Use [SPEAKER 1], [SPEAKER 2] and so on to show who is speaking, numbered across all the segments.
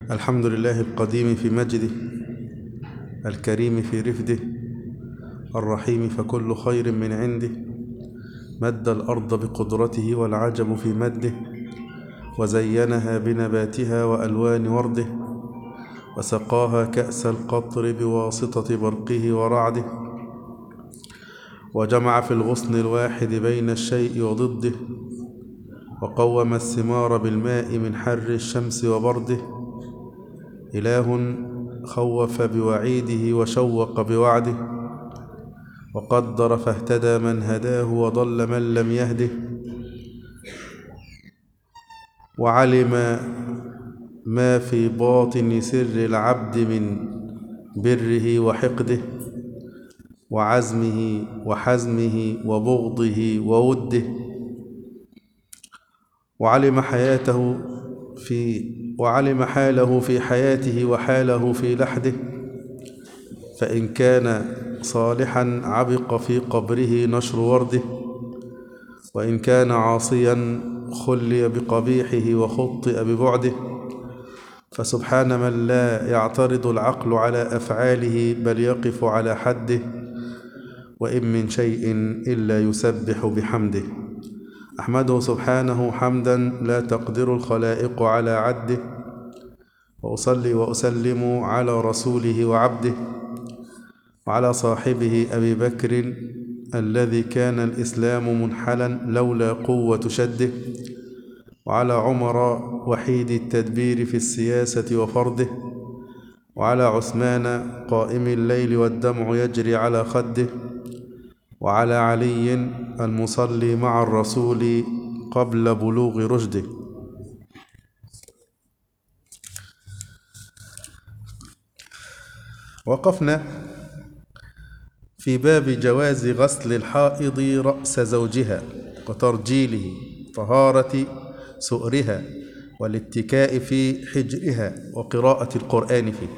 [SPEAKER 1] الحمد لله القديم في مجده الكريم في رفده الرحيم فكل خير من عنده مد الأرض بقدرته والعجب في مده وزينها بنباتها وألوان ورده وسقاها كأس القطر بواسطة برقه ورعده وجمع في الغصن الواحد بين الشيء وضده وقوم الثمار بالماء من حر الشمس وبرده إله خوف بوعيده وشوق بوعده وقدر فاهتدى من هداه وضل من لم يهده وعلم ما في باطن سر العبد من بره وحقده وعزمه وحزمه وبغضه ووده وعلم حياته في وعلم حاله في حياته وحاله في لحده فإن كان صالحا عبق في قبره نشر ورده وإن كان عاصيا خلي بقبيحه وخطئ ببعده فسبحان من لا يعترض العقل على أفعاله بل يقف على حده وإن من شيء إلا يسبح بحمده أحمده سبحانه حمدا لا تقدر الخلائق على عده وأصلي وأسلم على رسوله وعبده وعلى صاحبه أبي بكر الذي كان الإسلام منحلا لولا قوة شده وعلى عمر وحيد التدبير في السياسة وفرضه وعلى عثمان قائم الليل والدمع يجري على خده وعلى علي المصلي مع الرسول قبل بلوغ رشده وقفنا في باب جواز غسل الحائض رأس زوجها وترجيله طهارة سؤرها والاتكاء في حجرها وقراءة القرآن فيه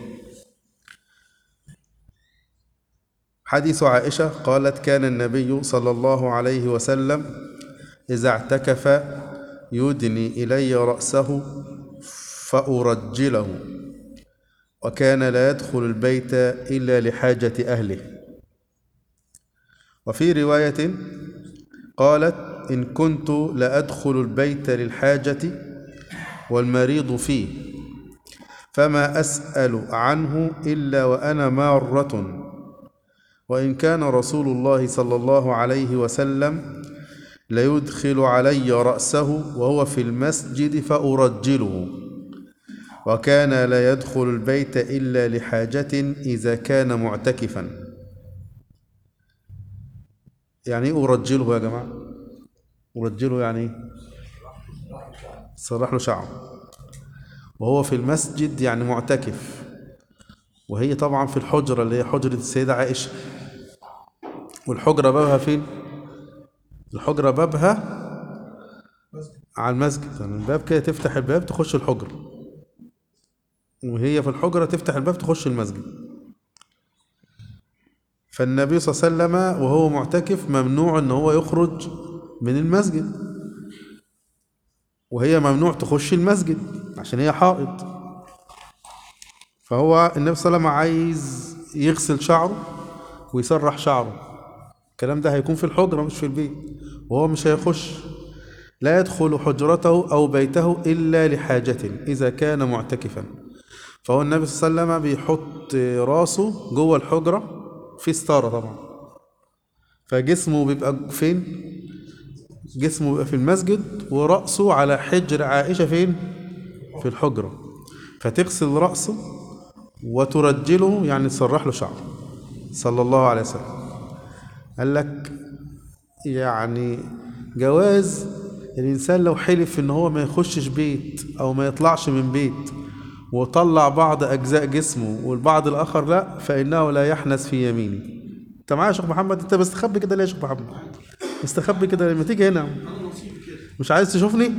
[SPEAKER 1] حديث عائشة قالت كان النبي صلى الله عليه وسلم إذا اعتكف يدني إلي رأسه فأرجله وكان لا يدخل البيت إلا لحاجة أهله وفي رواية قالت إن كنت لأدخل البيت للحاجة والمريض فيه فما أسأل عنه إلا وأنا مارة وإن كان رسول الله صلى الله عليه وسلم ليدخل علي رأسه وهو في المسجد فأرجله وكان لا يدخل البيت إلا لحاجة إذا كان معتكفا يعني إيه أرجله يا جماعة أرجله يعني إيه صرح له شعره وهو في المسجد يعني معتكف وهي طبعا في الحجرة اللي هي حجرة السيدة عائشة والحجرة بابها فين الحجرة بابها على المسجد يعني الباب كده تفتح الباب تخش الحجرة وهي في الحجرة تفتح الباب تخش المسجد فالنبي صلى الله عليه وسلم وهو معتكف ممنوع ان هو يخرج من المسجد وهي ممنوع تخش المسجد عشان هي حائط فهو النبي صلى الله عليه وسلم عايز يغسل شعره ويسرح شعره الكلام ده هيكون في الحجرة مش في البيت وهو مش هيخش لا يدخل حجرته أو بيته إلا لحاجة إذا كان معتكفا فهو النبي صلى الله عليه وسلم بيحط راسه جوه الحجرة في ستارة طبعا فجسمه بيبقى فين جسمه بيبقى في المسجد ورأسه على حجر عائشة فين في الحجرة فتغسل رأسه وترجله يعني تسرح له شعره صلى الله عليه وسلم قال لك يعني جواز الإنسان لو حلف إن هو ما يخشش بيت أو ما يطلعش من بيت وطلع بعض أجزاء جسمه والبعض الآخر لا فإنه لا يحنث في يمينه أنت معايا يا شيخ محمد أنت مستخبي كده ليه يا شيخ محمد مستخبي كده لما تيجي هنا مش عايز تشوفني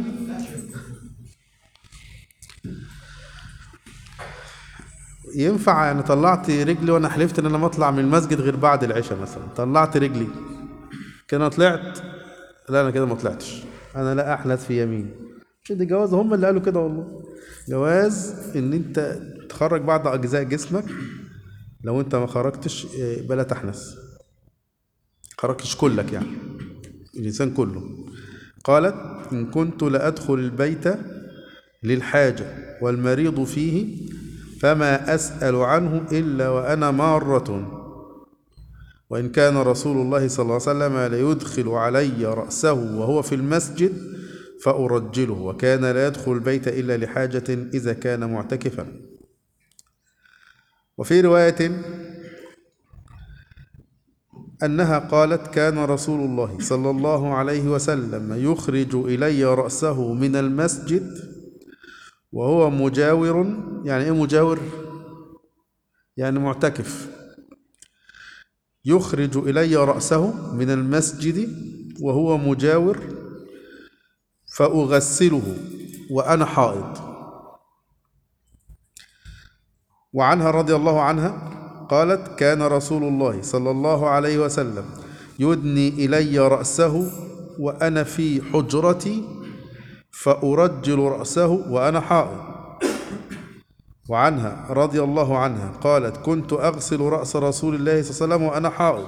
[SPEAKER 1] ينفع يعني طلعت رجلي وانا حلفت ان انا ما اطلع من المسجد غير بعد العشاء مثلا طلعت رجلي كده طلعت لا انا كده ما طلعتش انا لا احنث في يميني مش دي جواز هم اللي قالوا كده والله جواز ان انت تخرج بعض اجزاء جسمك لو انت ما خرجتش آه، بلا تحنث خرجتش كلك يعني الانسان كله قالت ان كنت لادخل البيت للحاجه والمريض فيه فما اسال عنه الا وانا ماره وإن كان رسول الله صلى الله عليه وسلم ليدخل علي رأسه وهو في المسجد فأرجله وكان لا يدخل البيت إلا لحاجة إذا كان معتكفا وفي رواية أنها قالت كان رسول الله صلى الله عليه وسلم يخرج إلي رأسه من المسجد وهو مجاور يعني إيه مجاور؟ يعني معتكف يخرج إلي رأسه من المسجد وهو مجاور فأغسله وأنا حائض وعنها رضي الله عنها قالت كان رسول الله صلى الله عليه وسلم يدني إلي رأسه وأنا في حجرتي فأرجل رأسه وأنا حائض وعنها رضي الله عنها قالت كنت أغسل رأس رسول الله صلى الله عليه وسلم وأنا حائض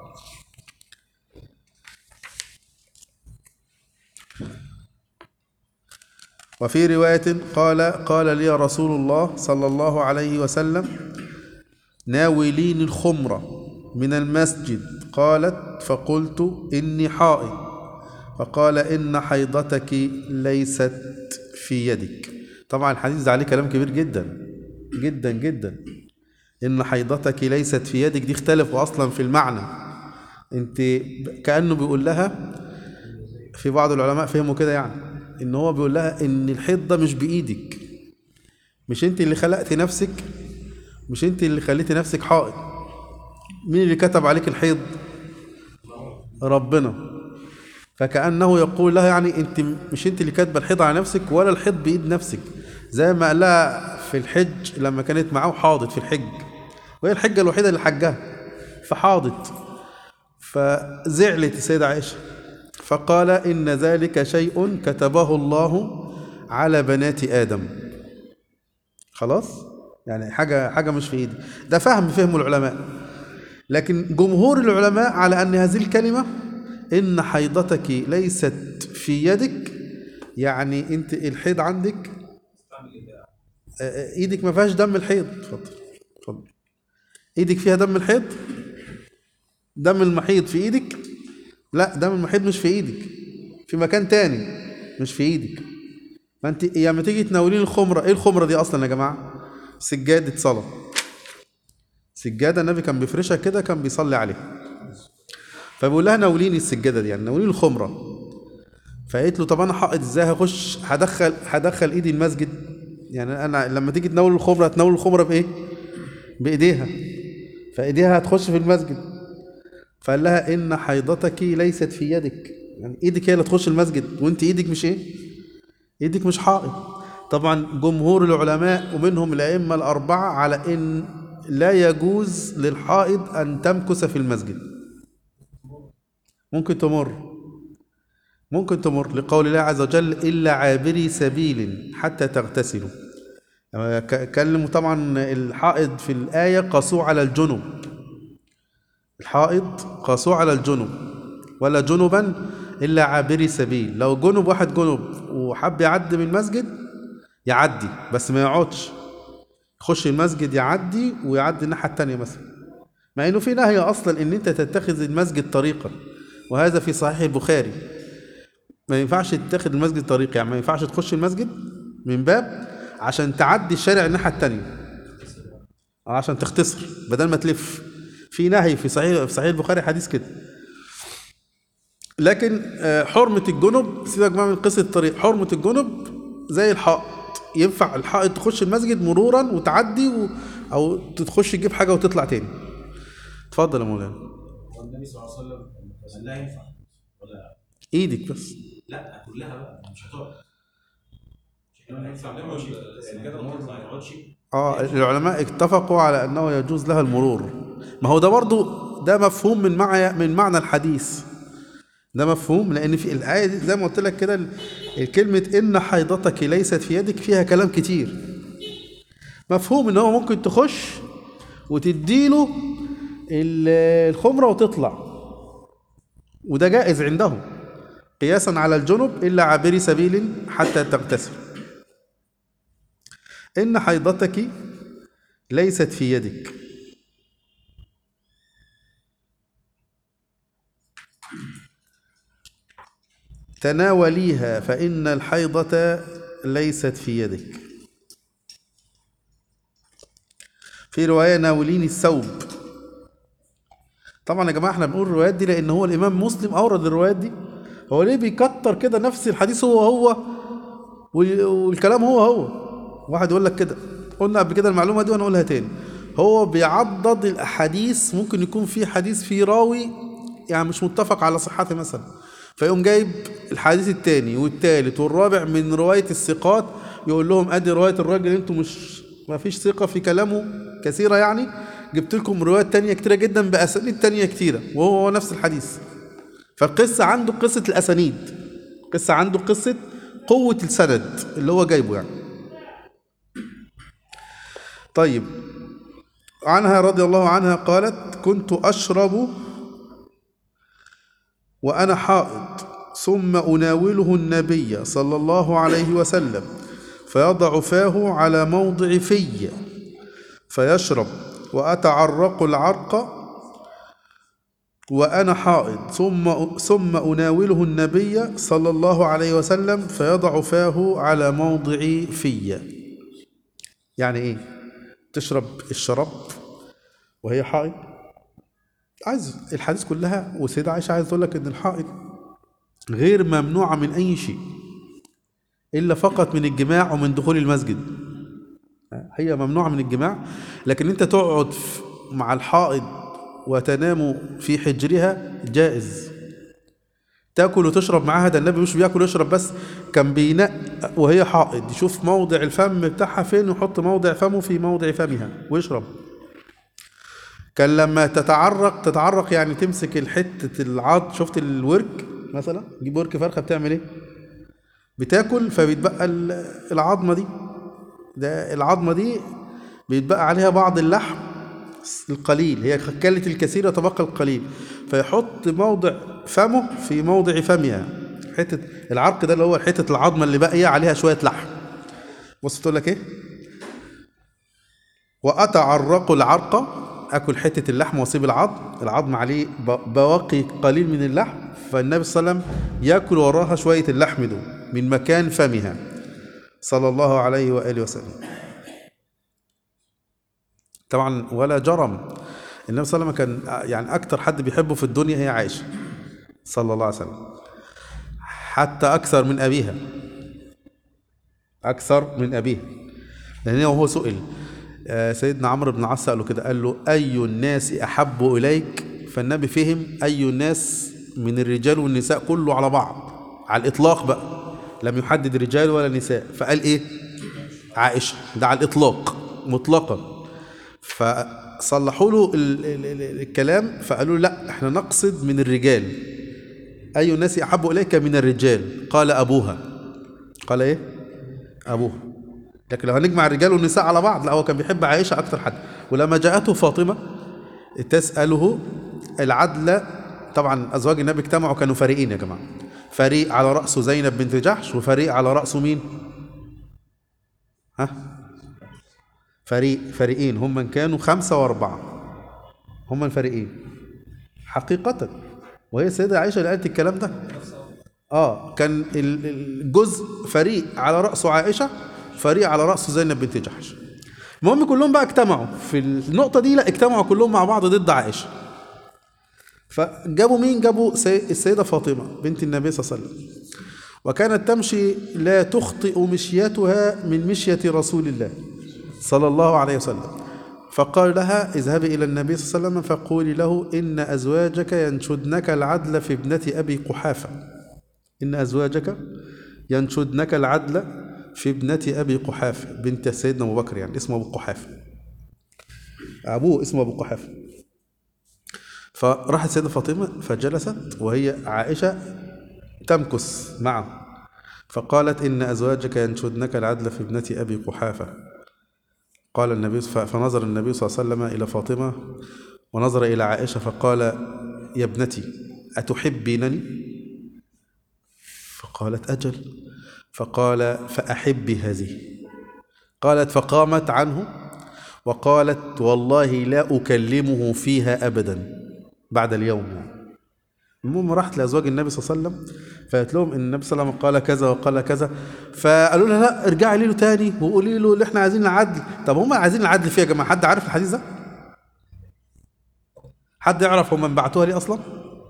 [SPEAKER 1] وفي رواية قال قال لي رسول الله صلى الله عليه وسلم ناوليني الخمرة من المسجد قالت فقلت إني حائض فقال إن حيضتك ليست في يدك طبعا الحديث ده عليه كلام كبير جدا جدا جدا إن حيضتك ليست في يدك دي اختلفوا أصلا في المعنى انت كأنه بيقول لها في بعض العلماء فهموا كده يعني ان هو بيقول لها ان الحيض ده مش بايدك مش انت اللي خلقتي نفسك مش انت اللي خليتي نفسك حائض مين اللي كتب عليك الحيض ربنا فكأنه يقول لها يعني انت مش انت اللي كاتبه الحيض على نفسك ولا الحيض بايد نفسك زي ما قال لها في الحج لما كانت معاه حاضت في الحج وهي الحجه الوحيده اللي حجها فحاضت فزعلت السيدة عائشة فقال إن ذلك شيء كتبه الله على بنات آدم خلاص يعني حاجة حاجة مش في إيدي ده فهم فهم العلماء لكن جمهور العلماء على أن هذه الكلمة إن حيضتك ليست في يدك يعني أنت الحيض عندك آه، آه، إيدك ما فيهاش دم الحيض اتفضل اتفضل إيدك فيها دم الحيض دم المحيض في ايدك لا دم المحيض مش في ايدك في مكان تاني مش في ايدك ما انت لما تيجي تناولين الخمره ايه الخمره دي اصلا يا جماعه سجاده صلاه سجاده النبي كان بيفرشها كده كان بيصلي عليها فبيقول لها ناوليني السجاده دي يعني ناوليني الخمره فقالت له طب انا حائط ازاي هخش هدخل هدخل ايدي المسجد يعني انا لما تيجي تناول الخمره هتناول الخمره بايه بايديها فايديها هتخش في المسجد فقال لها ان حيضتك ليست في يدك يعني ايدك هي اللي تخش المسجد وانت ايدك مش ايه ايدك مش حائط طبعا جمهور العلماء ومنهم الائمه الاربعه على ان لا يجوز للحائض ان تمكث في المسجد ممكن تمر ممكن تمر لقول الله عز وجل الا عابري سبيل حتى تغتسلوا ك- كلموا طبعا الحائض في الايه قاسوه على الجنب الحائض قاسوه على الجنب ولا جنبا الا عابري سبيل لو جنب واحد جنب وحب يعدي من المسجد يعدي بس ما يقعدش يخش المسجد يعدي ويعدي الناحيه التانية مثلا مع انه في نهي اصلا ان انت تتخذ المسجد طريقا وهذا في صحيح البخاري ما ينفعش تتخذ المسجد طريق يعني ما ينفعش تخش المسجد من باب عشان تعدي الشارع الناحيه التانية أو عشان تختصر بدل ما تلف في نهي في صحيح في صحيح البخاري حديث كده لكن آه، حرمة الجنب سيبك بقى من قصة الطريق حرمة الجنب زي الحائط ينفع الحائط تخش المسجد مرورا وتعدي و... أو تخش تجيب حاجة وتطلع تاني اتفضل يا مولانا
[SPEAKER 2] والنبي صلى الله عليه وسلم قال لا ينفع ولا
[SPEAKER 1] ايدك بس
[SPEAKER 2] لا كلها بقى مش هتقعد مش كمان ينفع ما يقعدش السجاده ما يقعدش
[SPEAKER 1] اه العلماء اتفقوا على انه يجوز لها المرور ما هو ده برضو ده مفهوم من معنى من معنى الحديث ده مفهوم لان في الايه دي زي ما قلت لك كده ال- الكلمه ان حيضتك ليست في يدك فيها كلام كتير مفهوم ان هو ممكن تخش وتديله ال- الخمره وتطلع وده جائز عندهم قياسا على الجنب الا عابري سبيل حتى تغتسل ان حيضتك ليست في يدك تناوليها فإن الحيضة ليست في يدك في رواية ناوليني الثوب طبعا يا جماعة احنا بنقول الروايات دي لأن هو الإمام مسلم أورد الروايات دي هو ليه بيكتر كده نفس الحديث هو هو وال- والكلام هو هو واحد يقول لك كده قلنا قبل كده المعلومة دي وأنا أقولها تاني هو بيعضد الأحاديث ممكن يكون في حديث فيه راوي يعني مش متفق على صحته مثلا فيقوم جايب الحديث التاني والتالت والرابع من رواية الثقات يقول لهم ادي رواية الراجل انتوا مش ما فيش ثقة في كلامه كثيرة يعني جبت لكم روايات تانية كتيرة جدا بأسانيد تانية كتيرة وهو هو نفس الحديث فالقصة عنده قصة الأسانيد قصة عنده قصة قوة السند اللي هو جايبه يعني طيب عنها رضي الله عنها قالت كنت أشرب وأنا حائض ثم أناوله النبي صلى الله عليه وسلم فيضع فاه على موضع في فيشرب وأتعرق العرق وأنا حائض ثم ثم أناوله النبي صلى الله عليه وسلم فيضع فاه على موضع في يعني إيه؟ تشرب الشراب وهي حائض عايز الحديث كلها وسيدة عائشة عايز تقول لك ان الحائض غير ممنوعة من أي شيء إلا فقط من الجماع ومن دخول المسجد هي ممنوعة من الجماع لكن أنت تقعد في- مع الحائض وتنام في حجرها جائز تاكل وتشرب معاها ده النبي مش بياكل ويشرب بس كان بينق وهي حائض يشوف موضع الفم بتاعها فين ويحط موضع فمه في موضع فمها ويشرب كان لما تتعرق تتعرق يعني تمسك الحتة العض شفت الورك مثلا تجيب ورك فرخة بتعمل ايه بتاكل فبيتبقى ال- العظمة دي ده العظمة دي بيتبقى عليها بعض اللحم القليل هي كلت الكثير يتبقى القليل فيحط موضع فمه في موضع فمها حتة العرق ده اللي هو حتة العظمة اللي باقية عليها شوية لحم بص تقول لك ايه وأتعرق العرق أكل حتة اللحم وأسيب العظم العظم عليه ب- بواقي قليل من اللحم فالنبي صلى الله عليه وسلم يأكل وراها شوية اللحم دول من مكان فمها صلى الله عليه وآله وسلم طبعا ولا جرم النبي صلى الله عليه وسلم كان يعني أكتر حد بيحبه في الدنيا هي عائشة صلى الله عليه وسلم حتى أكثر من أبيها أكثر من أبيها لأن هو سئل آه، سيدنا عمرو بن العاص قال له كده قال له أي الناس أحب إليك فالنبي فهم أي الناس من الرجال والنساء كله على بعض على الإطلاق بقى لم يحدد رجال ولا نساء فقال إيه عائشة ده على الإطلاق مطلقا فصلحوا له ال- ال- ال- الكلام فقالوا له لا احنا نقصد من الرجال أي الناس أحب إليك من الرجال قال أبوها قال إيه أبوها لكن لو هنجمع الرجال والنساء على بعض لا هو كان بيحب عائشة أكتر حد ولما جاءته فاطمة تسأله العدل طبعا أزواج النبي اجتمعوا كانوا فريقين يا جماعة فريق على رأسه زينب بنت جحش وفريق على رأسه مين ها فريق فريقين هم من كانوا خمسة وأربعة هم الفريقين حقيقة وهي السيدة عائشة اللي قالت الكلام ده اه كان ال- الجزء فريق على رأسه عائشة فريق على رأسه زينب بنت جحش المهم كلهم بقى اجتمعوا في النقطة دي لا اجتمعوا كلهم مع بعض ضد عائشة فجابوا مين جابوا سي- السيدة فاطمة بنت النبي صلى الله عليه وسلم وكانت تمشي لا تخطئ مشيتها من مشية رسول الله صلى الله عليه وسلم فقال لها اذهبي إلى النبي صلى الله عليه وسلم فقولي له إن أزواجك ينشدنك العدل في ابنة أبي قحافة إن أزواجك ينشدنك العدل في ابنة أبي قحافة بنت سيدنا أبو بكر يعني اسمه أبو قحافة أبوه اسمه أبو قحافة فراحت سيدة فاطمة فجلست وهي عائشة تمكث معه فقالت إن أزواجك ينشدنك العدل في ابنة أبي قحافة قال النبي ف- فنظر النبي صلى الله عليه وسلم إلى فاطمة ونظر إلى عائشة فقال يا ابنتي أتحبينني فقالت أجل فقال فأحبي هذه قالت فقامت عنه وقالت والله لا أكلمه فيها أبدا بعد اليوم يعني. المهم راحت لأزواج النبي صلى الله عليه وسلم فقالت لهم إن النبي صلى الله عليه وسلم قال كذا وقال كذا فقالوا لها لا ارجعي له تاني وقولي له اللي احنا عايزين العدل طب هم عايزين العدل فيه يا جماعة حد عارف الحديث ده؟ حد يعرف هم بعتوها ليه أصلا؟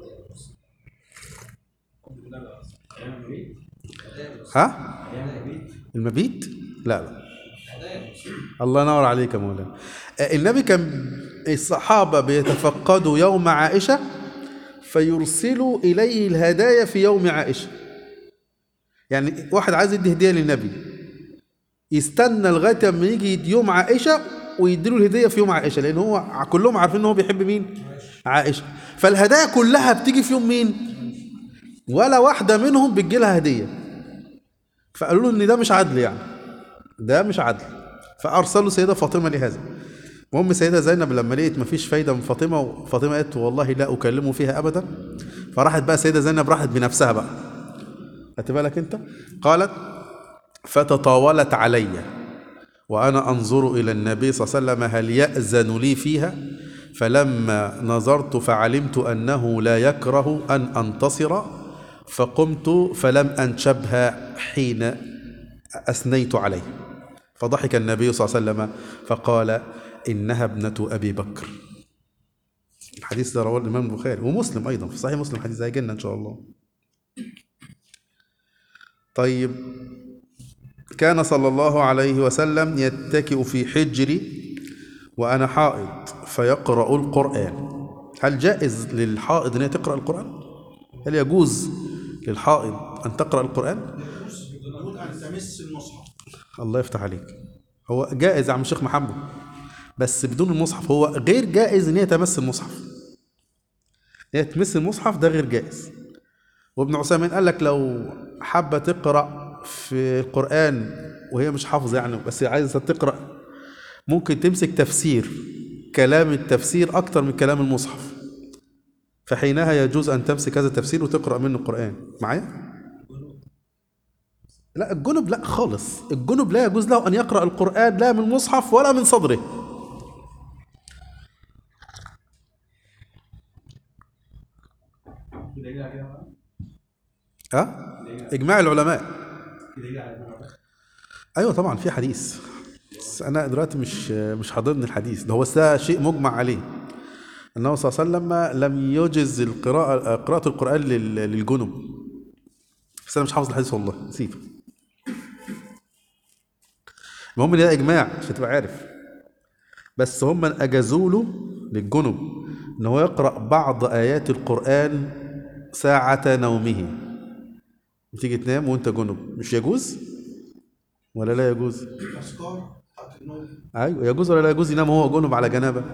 [SPEAKER 1] ها؟ المبيت؟ لا لا الله ينور عليك يا مولانا آه، النبي كان الصحابة بيتفقدوا يوم عائشة فيرسلوا إليه الهدايا في يوم عائشة يعني واحد عايز يدي هدية للنبي يستنى لغاية ما يجي يوم عائشة ويديله الهدية في يوم عائشة لأن هو كلهم عارفين إن هو بيحب مين؟ عائشة فالهدايا كلها بتيجي في يوم مين؟ ولا واحدة منهم بتجي لها هدية فقالوا له إن ده مش عدل يعني ده مش عدل فارسلوا سيده فاطمه لهذا المهم سيده زينب لما لقيت مفيش فايده من فاطمه وفاطمه قالت والله لا اكلمه فيها ابدا فراحت بقى سيده زينب راحت بنفسها بقى خدت بالك انت قالت فتطاولت علي وانا انظر الى النبي صلى الله عليه وسلم هل ياذن لي فيها فلما نظرت فعلمت انه لا يكره ان انتصر فقمت فلم انشبها حين أثنيت عليه فضحك النبي صلى الله عليه وسلم فقال إنها ابنة أبي بكر الحديث ده رواه الإمام البخاري ومسلم أيضا في صحيح مسلم حديث هيجي لنا إن شاء الله طيب كان صلى الله عليه وسلم يتكئ في حجري وأنا حائض فيقرأ القرآن هل جائز للحائض أن هي تقرأ القرآن؟ هل يجوز للحائض أن تقرأ القرآن؟
[SPEAKER 3] يقول أن تمس المصحف
[SPEAKER 1] الله يفتح عليك هو جائز يا عم الشيخ محمد بس بدون المصحف هو غير جائز ان هي تمس المصحف هي تمس المصحف ده غير جائز وابن عثيمين قال لك لو حابه تقرا في القران وهي مش حافظه يعني بس عايزه تقرا ممكن تمسك تفسير كلام التفسير اكتر من كلام المصحف فحينها يجوز ان تمسك هذا التفسير وتقرا منه القران معايا لا الجنب لا خالص الجنب لا يجوز له أن يقرأ القرآن لا من مصحف ولا من صدره
[SPEAKER 2] كده يجي على كده بقى
[SPEAKER 1] ها إجماع العلماء
[SPEAKER 2] كده يجي على كده بقى
[SPEAKER 1] أيوة طبعا في حديث بس أنا دلوقتي مش مش حاضرني الحديث ده هو ده شيء مجمع عليه أنه صلى الله عليه وسلم لم يجز القراءة قراءة القرآن لل- للجنب بس أنا مش حافظ الحديث والله نسيت المهم إن ده إجماع عشان تبقى عارف بس هم أجازوا له للجنب إن هو يقرأ بعض آيات القرآن ساعة نومه تيجي تنام وأنت جنب مش يجوز ولا لا يجوز
[SPEAKER 3] أذكار حق النوم
[SPEAKER 1] ايوه يجوز ولا لا يجوز ينام هو جنب على جنابه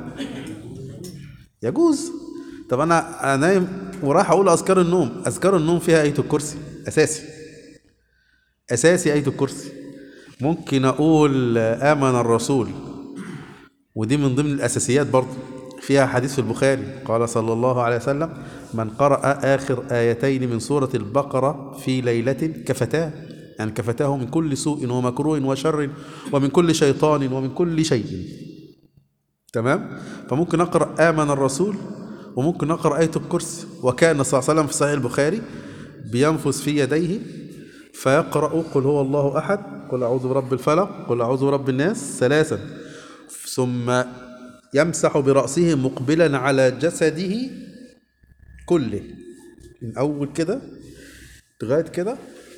[SPEAKER 1] يجوز طب انا انا نايم وراح اقول اذكار النوم اذكار النوم فيها ايه الكرسي اساسي اساسي ايه الكرسي ممكن اقول امن الرسول ودي من ضمن الاساسيات برضه فيها حديث في البخاري قال صلى الله عليه وسلم من قرأ آخر آيتين من سورة البقرة في ليلة كفتاه يعني كفتاه من كل سوء ومكروه وشر ومن كل شيطان ومن كل شيء تمام فممكن أقرأ آمن الرسول وممكن أقرأ آية الكرسي وكان صلى الله عليه وسلم في صحيح البخاري بينفث في يديه فيقرأ قل هو الله أحد قل أعوذ برب الفلق قل أعوذ برب الناس ثلاثا ثم يمسح برأسه مقبلا على جسده كله من أول كده لغاية كده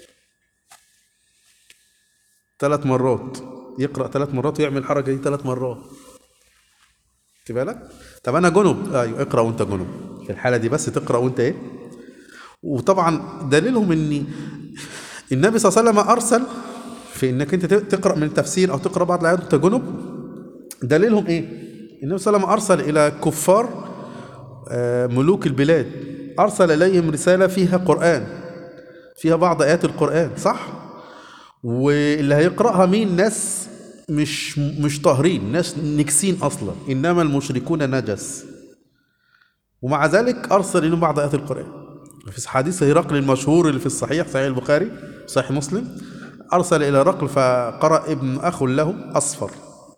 [SPEAKER 1] ثلاث مرات يقرأ ثلاث مرات ويعمل الحركة دي ثلاث مرات خدت بالك؟ طب أنا جنب أيوه اقرأ وأنت جنب في الحالة دي بس تقرأ وأنت إيه؟ وطبعا دليلهم إن النبي صلى الله عليه وسلم أرسل في إنك أنت تقرأ من التفسير أو تقرأ بعض الآيات وأنت جنب دليلهم إيه؟ النبي صلى الله عليه وسلم أرسل إلى كفار آه، ملوك البلاد أرسل إليهم رسالة فيها قرآن فيها بعض آيات القرآن صح واللي هيقرأها مين ناس مش مش طاهرين ناس نكسين أصلا إنما المشركون نجس ومع ذلك أرسل إليهم بعض آيات القرآن في حديث هرقل المشهور اللي في الصحيح صحيح البخاري صحيح مسلم أرسل إلى هرقل فقرأ ابن أخ له أصفر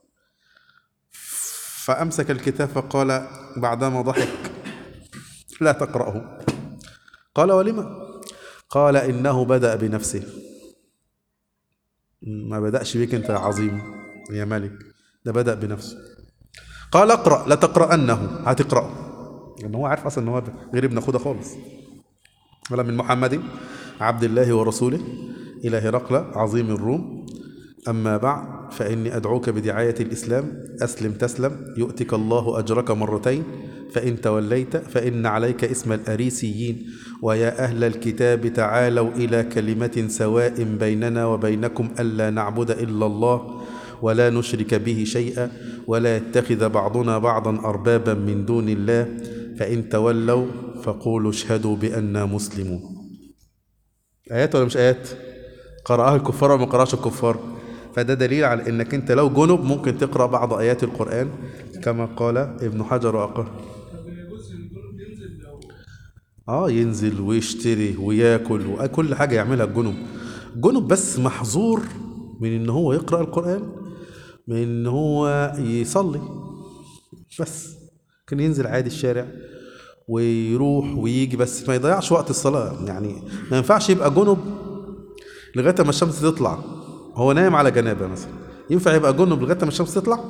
[SPEAKER 1] فأمسك الكتاب فقال بعدما ضحك لا تقرأه قال ولم قال إنه بدأ بنفسه ما بدأش بيك أنت يا عظيم يا ملك ده بدأ بنفسه قال اقرأ لتقرأنه هتقرأه لأن هو عارف أصلا إن هو غير ابن أخوه ده خالص ولا من محمد عبد الله ورسوله إلى هرقل عظيم الروم أما بعد فإني أدعوك بدعاية الإسلام أسلم تسلم يؤتك الله أجرك مرتين فإن توليت فإن عليك اسم الأريسيين ويا أهل الكتاب تعالوا إلى كلمة سواء بيننا وبينكم ألا نعبد إلا الله ولا نشرك به شيئا ولا يتخذ بعضنا بعضا أربابا من دون الله فإن تولوا فقولوا اشهدوا بأننا مسلمون آيات ولا مش آيات؟ قرأها الكفار وما قرأش الكفار فده دليل على انك انت لو جنب ممكن تقرأ بعض آيات القرآن كما قال ابن حجر وأقر اه ينزل ويشتري وياكل وكل حاجة يعملها الجنب جنب بس محظور من ان هو يقرأ القرآن من ان هو يصلي بس كان ينزل عادي الشارع ويروح ويجي بس ما يضيعش وقت الصلاة يعني ما ينفعش يبقى جنب لغاية ما الشمس تطلع هو نايم على جنابة مثلا ينفع يبقى جنب لغاية ما الشمس تطلع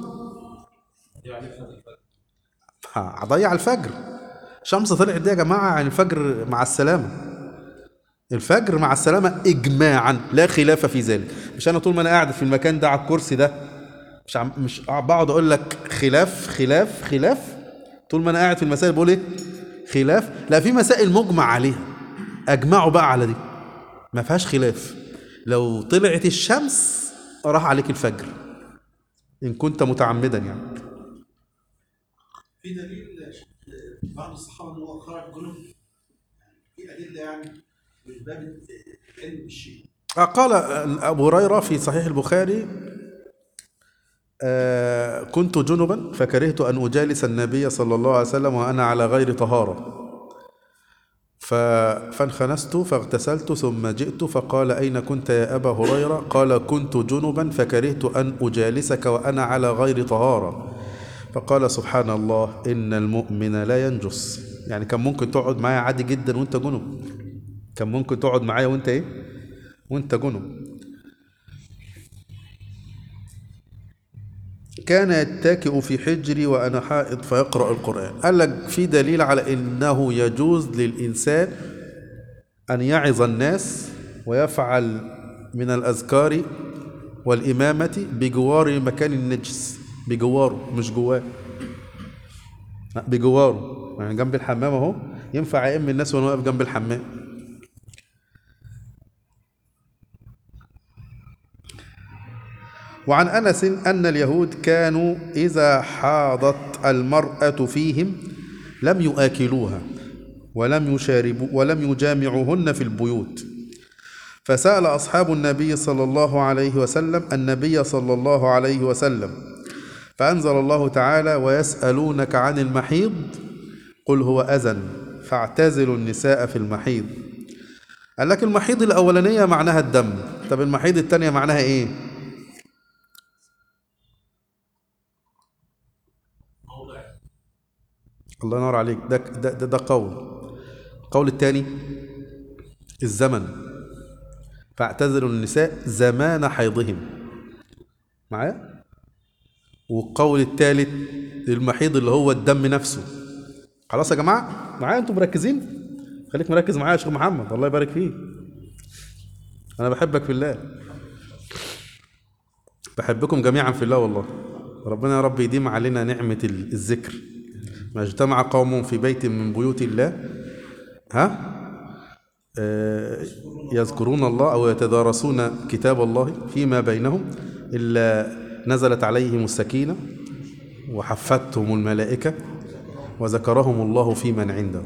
[SPEAKER 1] هضيع الفجر شمس طلعت دي يا جماعة يعني الفجر مع السلامة الفجر مع السلامة إجماعا لا خلاف في ذلك مش أنا طول ما أنا قاعد في المكان ده على الكرسي ده مش عم مش بقعد أقول لك خلاف خلاف خلاف طول ما أنا قاعد في المسائل بقول إيه خلاف لا في مسائل مجمع عليها أجمعوا بقى على دي ما فيهاش خلاف لو طلعت الشمس راح عليك الفجر إن كنت متعمدا يعني
[SPEAKER 3] في دليل بعض الصحابه ان هو خرج جنوب في ادله يعني من باب علم الشيء
[SPEAKER 1] قال أبو هريرة في صحيح البخاري آه، كنت جنبا فكرهت أن أجالس النبي صلى الله عليه وسلم وأنا على غير طهارة ف- فانخنست فاغتسلت ثم جئت فقال أين كنت يا أبا هريرة قال كنت جنبا فكرهت أن أجالسك وأنا على غير طهارة فقال سبحان الله إن المؤمن لا ينجس يعني كان ممكن تقعد معايا عادي جدا وانت جنب كان ممكن تقعد معايا وانت ايه وانت جنب كان يتكئ في حجري وأنا حائض فيقرأ القرآن قال لك في دليل على أنه يجوز للإنسان أن يعظ الناس ويفعل من الأذكار والإمامة بجوار مكان النجس بجواره مش جواه لا بجواره يعني جنب الحمام اهو ينفع يئم الناس وانا واقف جنب الحمام وعن انس ان اليهود كانوا اذا حاضت المراه فيهم لم يؤكلوها ولم يشاربوا ولم يجامعوهن في البيوت فسال اصحاب النبي صلى الله عليه وسلم النبي صلى الله عليه وسلم فانزل الله تعالى ويسالونك عن المحيض قل هو اذى فاعتزلوا النساء في المحيض قال لك المحيض الاولانيه معناها الدم طب المحيض الثانيه معناها ايه الله ينور عليك ده ده ده, ده قول القول الثاني الزمن فاعتزلوا النساء زمان حيضهم معايا والقول الثالث المحيض اللي هو الدم نفسه خلاص يا جماعه معايا انتوا مركزين خليك مركز معايا يا شيخ محمد الله يبارك فيك انا بحبك في الله بحبكم جميعا في الله والله ربنا يا رب يديم علينا نعمة ال- الذكر ما اجتمع قوم في بيت من بيوت الله ها آه، يذكرون الله أو يتدارسون كتاب الله فيما بينهم إلا نزلت عليهم السكينة وحفتهم الملائكة وذكرهم الله في من عنده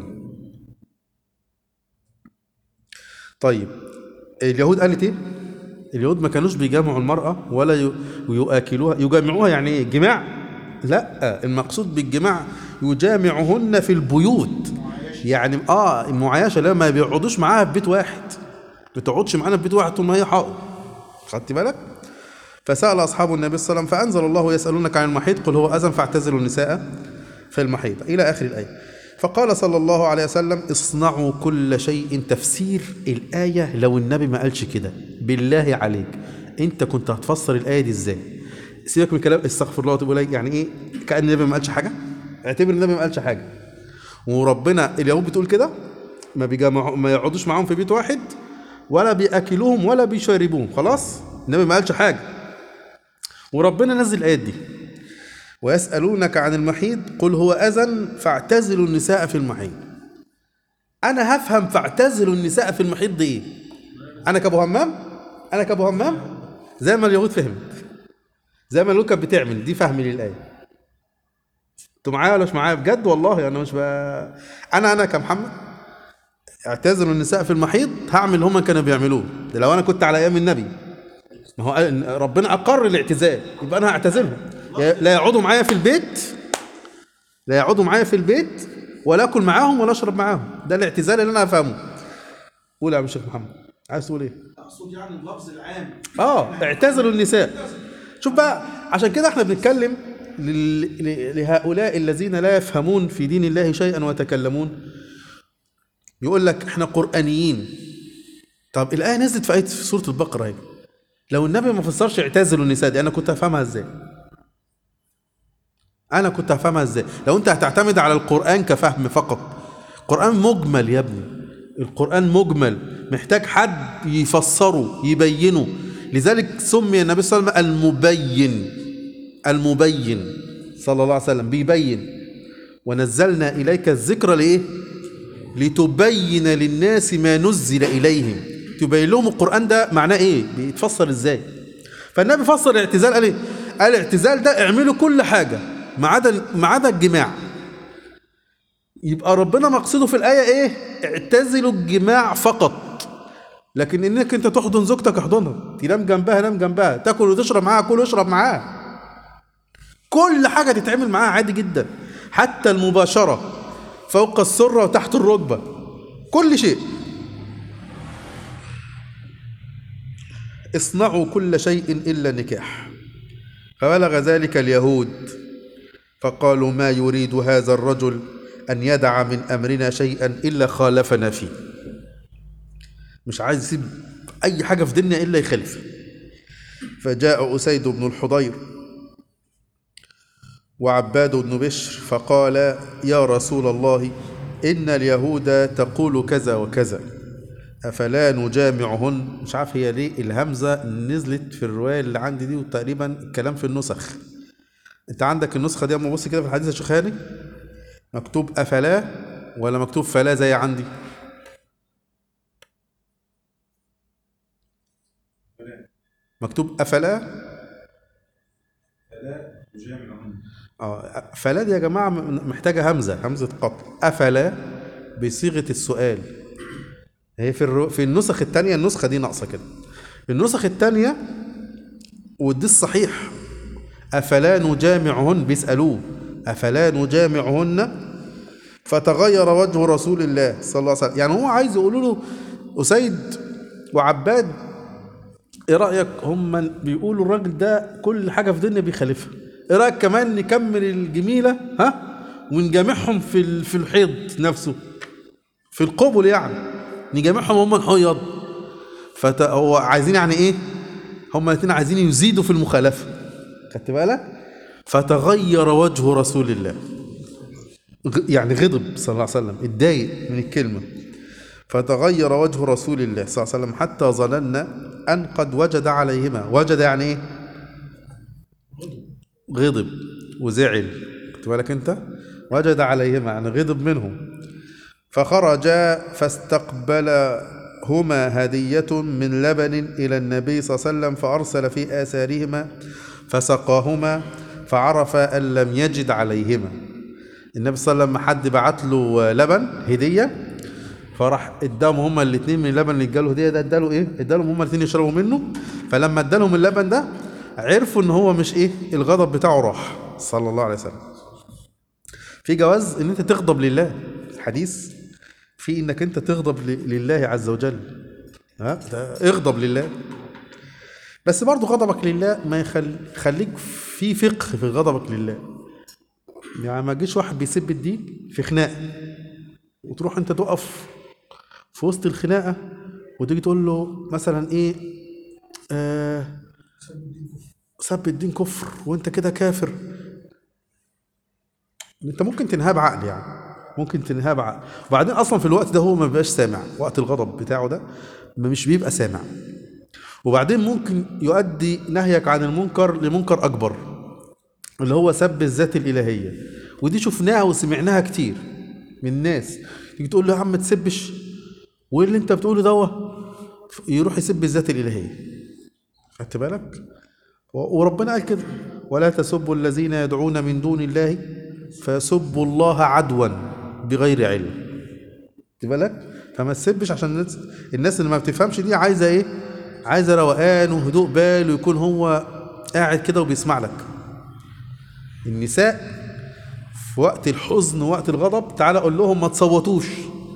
[SPEAKER 1] طيب اليهود قالت ايه اليهود ما كانوش بيجامعوا المرأة ولا ي- يؤكلوها يجامعوها يعني ايه جماع لا المقصود بالجماع يجامعهن في البيوت يعني اه المعايشه لا ما بيقعدوش معاها في بيت واحد ما تقعدش معانا في بيت واحد طول ما هي حائض خدت بالك فسأل أصحاب النبي صلى الله عليه وسلم فأنزل الله يسألونك عن المحيط قل هو أذى فاعتزلوا النساء في المحيط إلى آخر الآية فقال صلى الله عليه وسلم اصنعوا كل شيء تفسير الآية لو النبي ما قالش كده بالله عليك أنت كنت هتفسر الآية دي إزاي سيبك من كلام استغفر الله وتقول إيه يعني إيه كأن النبي ما قالش حاجة اعتبر النبي ما قالش حاجة وربنا اليهود بتقول كده ما بيجمعوا ما يقعدوش معاهم في بيت واحد ولا بياكلوهم ولا بيشربوهم خلاص النبي ما قالش حاجه وربنا نزل الايات دي ويسالونك عن المحيض قل هو اذى فاعتزلوا النساء في المحيض انا هفهم فاعتزلوا النساء في المحيض دي ايه انا كابو همام انا كابو همام زي ما اليهود فهمت زي ما اليهود كانت بتعمل دي فهمي للايه انتوا معايا ولا مش معايا بجد والله انا مش ب... انا انا كمحمد اعتزلوا النساء في المحيض هعمل اللي هم كانوا بيعملوه ده لو انا كنت على ايام النبي ما هو قال- ربنا اقر الاعتزال يبقى انا هعتزلهم يا- لا يقعدوا معايا في البيت لا يقعدوا معايا في البيت ولا اكل معاهم ولا اشرب معاهم ده الاعتزال اللي انا افهمه قول يا عم الشيخ محمد عايز تقول ايه
[SPEAKER 3] اقصد يعني اللفظ العام
[SPEAKER 1] اه اعتزلوا النساء شوف بقى عشان كده احنا بنتكلم لل- ل- لهؤلاء الذين لا يفهمون في دين الله شيئا ويتكلمون يقول لك احنا قرآنيين طب الآية نزلت في آية في سورة البقرة اهي لو النبي ما فسرش اعتزلوا النساء دي انا كنت هفهمها ازاي انا كنت هفهمها ازاي لو انت هتعتمد على القرآن كفهم فقط القرآن مجمل يا ابني القرآن مجمل محتاج حد يفسره يبينه لذلك سمي النبي صلى الله عليه وسلم المبين المبين صلى الله عليه وسلم بيبين ونزلنا إليك الذكر لإيه لتبين للناس ما نزل إليهم تبين لهم القرآن ده معناه إيه بيتفسر إزاي فالنبي فسر الاعتزال قال إيه قال الاعتزال ده اعملوا كل حاجة ما عدا ما عدا الجماع يبقى ربنا مقصده في الآية إيه اعتزلوا الجماع فقط لكن انك انت تحضن زوجتك احضنها تنام جنبها نام جنبها تاكل وتشرب معاها كل واشرب معاها كل حاجه تتعمل معاها عادي جدا حتى المباشره فوق السره وتحت الركبه كل شيء اصنعوا كل شيء الا النكاح فبلغ ذلك اليهود فقالوا ما يريد هذا الرجل ان يدع من امرنا شيئا الا خالفنا فيه مش عايز يسيب اي حاجه في دنيا الا يخالف فجاء اسيد بن الحضير وعباد بن بشر فقال يا رسول الله ان اليهود تقول كذا وكذا افلا نجامعهن مش عارف هي ليه الهمزه نزلت في الروايه اللي عندي دي وتقريبا الكلام في النسخ انت عندك النسخه دي اما بص كده في الحديث الشيخاني مكتوب افلا ولا مكتوب فلا زي عندي مكتوب افلا
[SPEAKER 2] فلا يجامعهن
[SPEAKER 1] اه فلا دي يا جماعه م- محتاجه همزه همزه قطع افلا بصيغه السؤال هي في الرو... في النسخ الثانيه النسخه دي ناقصه كده النسخ الثانيه ودي الصحيح افلا نجامعهن بيسالوه افلا نجامعهن فتغير وجه رسول الله صلى الله عليه وسلم يعني هو عايز يقولوا له اسيد وعباد ايه رايك هم بيقولوا الراجل ده كل حاجه في الدنيا بيخالفها ايه رايك كمان نكمل الجميله ها ونجامعهم في ال- في الحيض نفسه في القبل يعني نجامعهم هم الحيض فت... هو عايزين يعني ايه هم الاثنين عايزين يزيدوا في المخالفه خدت بالك فتغير وجه رسول الله غ- يعني غضب صلى الله عليه وسلم اتضايق من الكلمه فتغير وجه رسول الله صلى الله عليه وسلم حتى ظننا أن قد وجد عليهما وجد يعني إيه غضب وزعل خدت بالك أنت وجد عليهما يعني غضب منهم فخرج فاستقبلهما هدية من لبن إلى النبي صلى الله عليه وسلم فأرسل في آثارهما فسقاهما فعرف أن لم يجد عليهما النبي صلى الله عليه وسلم لما حد بعت له لبن هديه فراح اداهم هما الاثنين من اللبن اللي اداله هديه ده اداله ايه؟ ادالهم هما الاثنين يشربوا منه فلما ادالهم اللبن ده عرفوا ان هو مش ايه؟ الغضب بتاعه راح صلى الله عليه وسلم. في جواز ان انت تغضب لله الحديث في انك انت تغضب ل- لله عز وجل ها ده اغضب لله بس برضه غضبك لله ما يخل... خليك في فقه في غضبك لله يعني ما تجيش واحد بيسب الدين في خناقه وتروح انت تقف في وسط الخناقه وتيجي تقول له مثلا ايه آه سب الدين كفر وانت كده كافر انت ممكن تنهاه بعقل يعني ممكن تنهاه بعقل وبعدين اصلا في الوقت ده هو ما بيبقاش سامع وقت الغضب بتاعه ده مش بيبقى سامع وبعدين ممكن يؤدي نهيك عن المنكر لمنكر اكبر اللي هو سب الذات الالهيه ودي شفناها وسمعناها كتير من الناس تيجي تقول له يا عم ما تسبش وايه اللي انت بتقوله دوت يروح يسب الذات الالهيه خدت بالك و- وربنا قال كده ولا تسبوا الذين يدعون من دون الله فيسبوا الله عدوا بغير علم خدت بالك فما تسبش عشان الناس الناس اللي ما بتفهمش دي عايزه ايه عايزه روقان وهدوء بال ويكون هو قاعد كده وبيسمع لك النساء في وقت الحزن ووقت الغضب تعالى قول لهم ما تصوتوش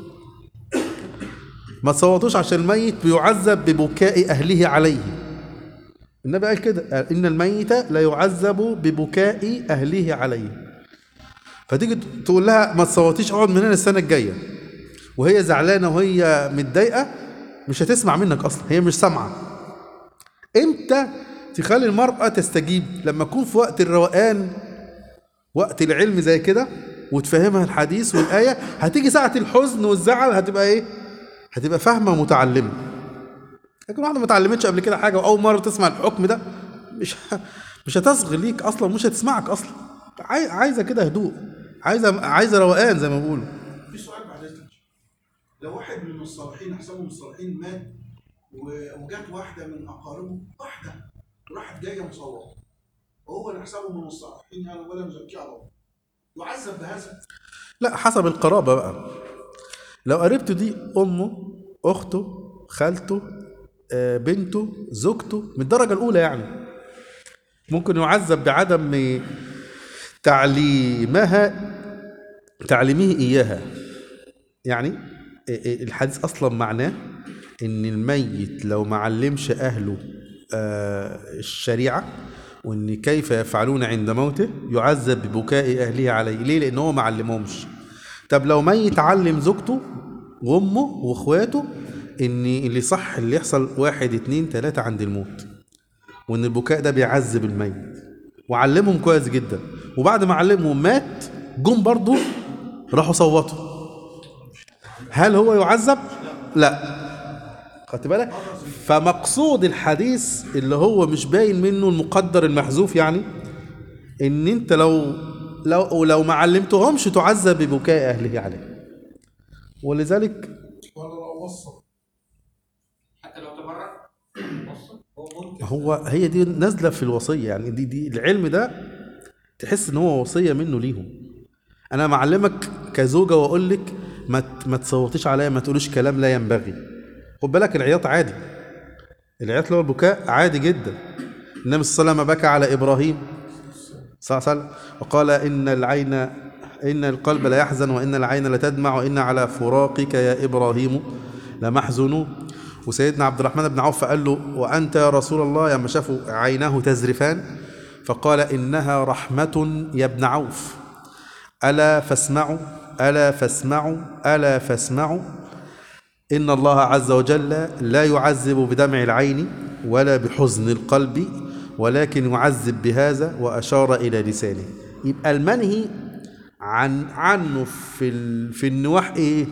[SPEAKER 1] ما تصوتوش عشان الميت بيعذب ببكاء اهله عليه النبي قال كده قال ان الميت لا يعذب ببكاء اهله عليه فتيجي تقول لها ما تصوتيش اقعد من هنا السنه الجايه وهي زعلانه وهي متضايقه مش هتسمع منك اصلا هي مش سامعه امتى تخلي المراه تستجيب لما تكون في وقت الروقان وقت العلم زي كده وتفهمها الحديث والايه هتيجي ساعه الحزن والزعل هتبقى ايه هتبقى فاهمه ومتعلمه لكن واحده ما اتعلمتش قبل كده حاجه واول مره تسمع الحكم ده مش ه- مش هتصغي ليك اصلا مش هتسمعك اصلا عاي- عايزه كده هدوء عايزه عايزه روقان زي ما بيقولوا
[SPEAKER 3] في سؤال بعد اذنك لو واحد من الصالحين احسبهم الصالحين مات و- وجات واحده من اقاربه واحده وراحت جايه مصوره وهو نحسبه من الصالحين يعني ولا نزكيه على الله يعذب بهذا
[SPEAKER 1] لا حسب القرابه بقى لو قريبته دي امه اخته خالته آه، بنته زوجته من الدرجه الاولى يعني ممكن يعذب بعدم تعليمها تعليمه اياها يعني الحديث اصلا معناه ان الميت لو ما علمش اهله آه، الشريعه وان كيف يفعلون عند موته يعذب ببكاء اهله عليه ليه لان هو ما علمهمش طب لو ميت علم زوجته وامه واخواته ان اللي صح اللي يحصل واحد اتنين تلاته عند الموت وان البكاء ده بيعذب الميت وعلمهم كويس جدا وبعد ما علمهم مات جم برضه راحوا صوتوا هل هو يعذب؟ لا خدت بالك؟ فمقصود الحديث اللي هو مش باين منه المقدر المحذوف يعني ان انت لو لو لو ما علمتهمش تعذب ببكاء اهله عليه ولذلك
[SPEAKER 4] ولا لو وصل
[SPEAKER 2] حتى لو تبرع وصل هو ممكن
[SPEAKER 1] هو هي دي نازله في الوصيه يعني دي دي العلم ده تحس ان هو وصيه منه ليهم انا معلمك كزوجه واقول لك ما ت- ما تصوتيش عليا ما تقوليش كلام لا ينبغي خد بالك العياط عادي العياط اللي هو البكاء عادي جدا النبي صلى الله عليه وسلم بكى على ابراهيم صلى الله عليه وسلم وقال ان العين ان القلب لا يحزن وان العين لتدمع وان على فراقك يا ابراهيم لمحزونون وسيدنا عبد الرحمن بن عوف قال له وانت يا رسول الله لما شافوا عيناه تزرفان فقال انها رحمه يا ابن عوف الا فاسمعوا الا فاسمعوا الا فاسمعوا إن الله عز وجل لا يعذب بدمع العين ولا بحزن القلب ولكن يعذب بهذا وأشار إلى لسانه يبقى المنهي عن عنه في ال... في النواح إيه؟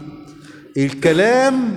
[SPEAKER 1] الكلام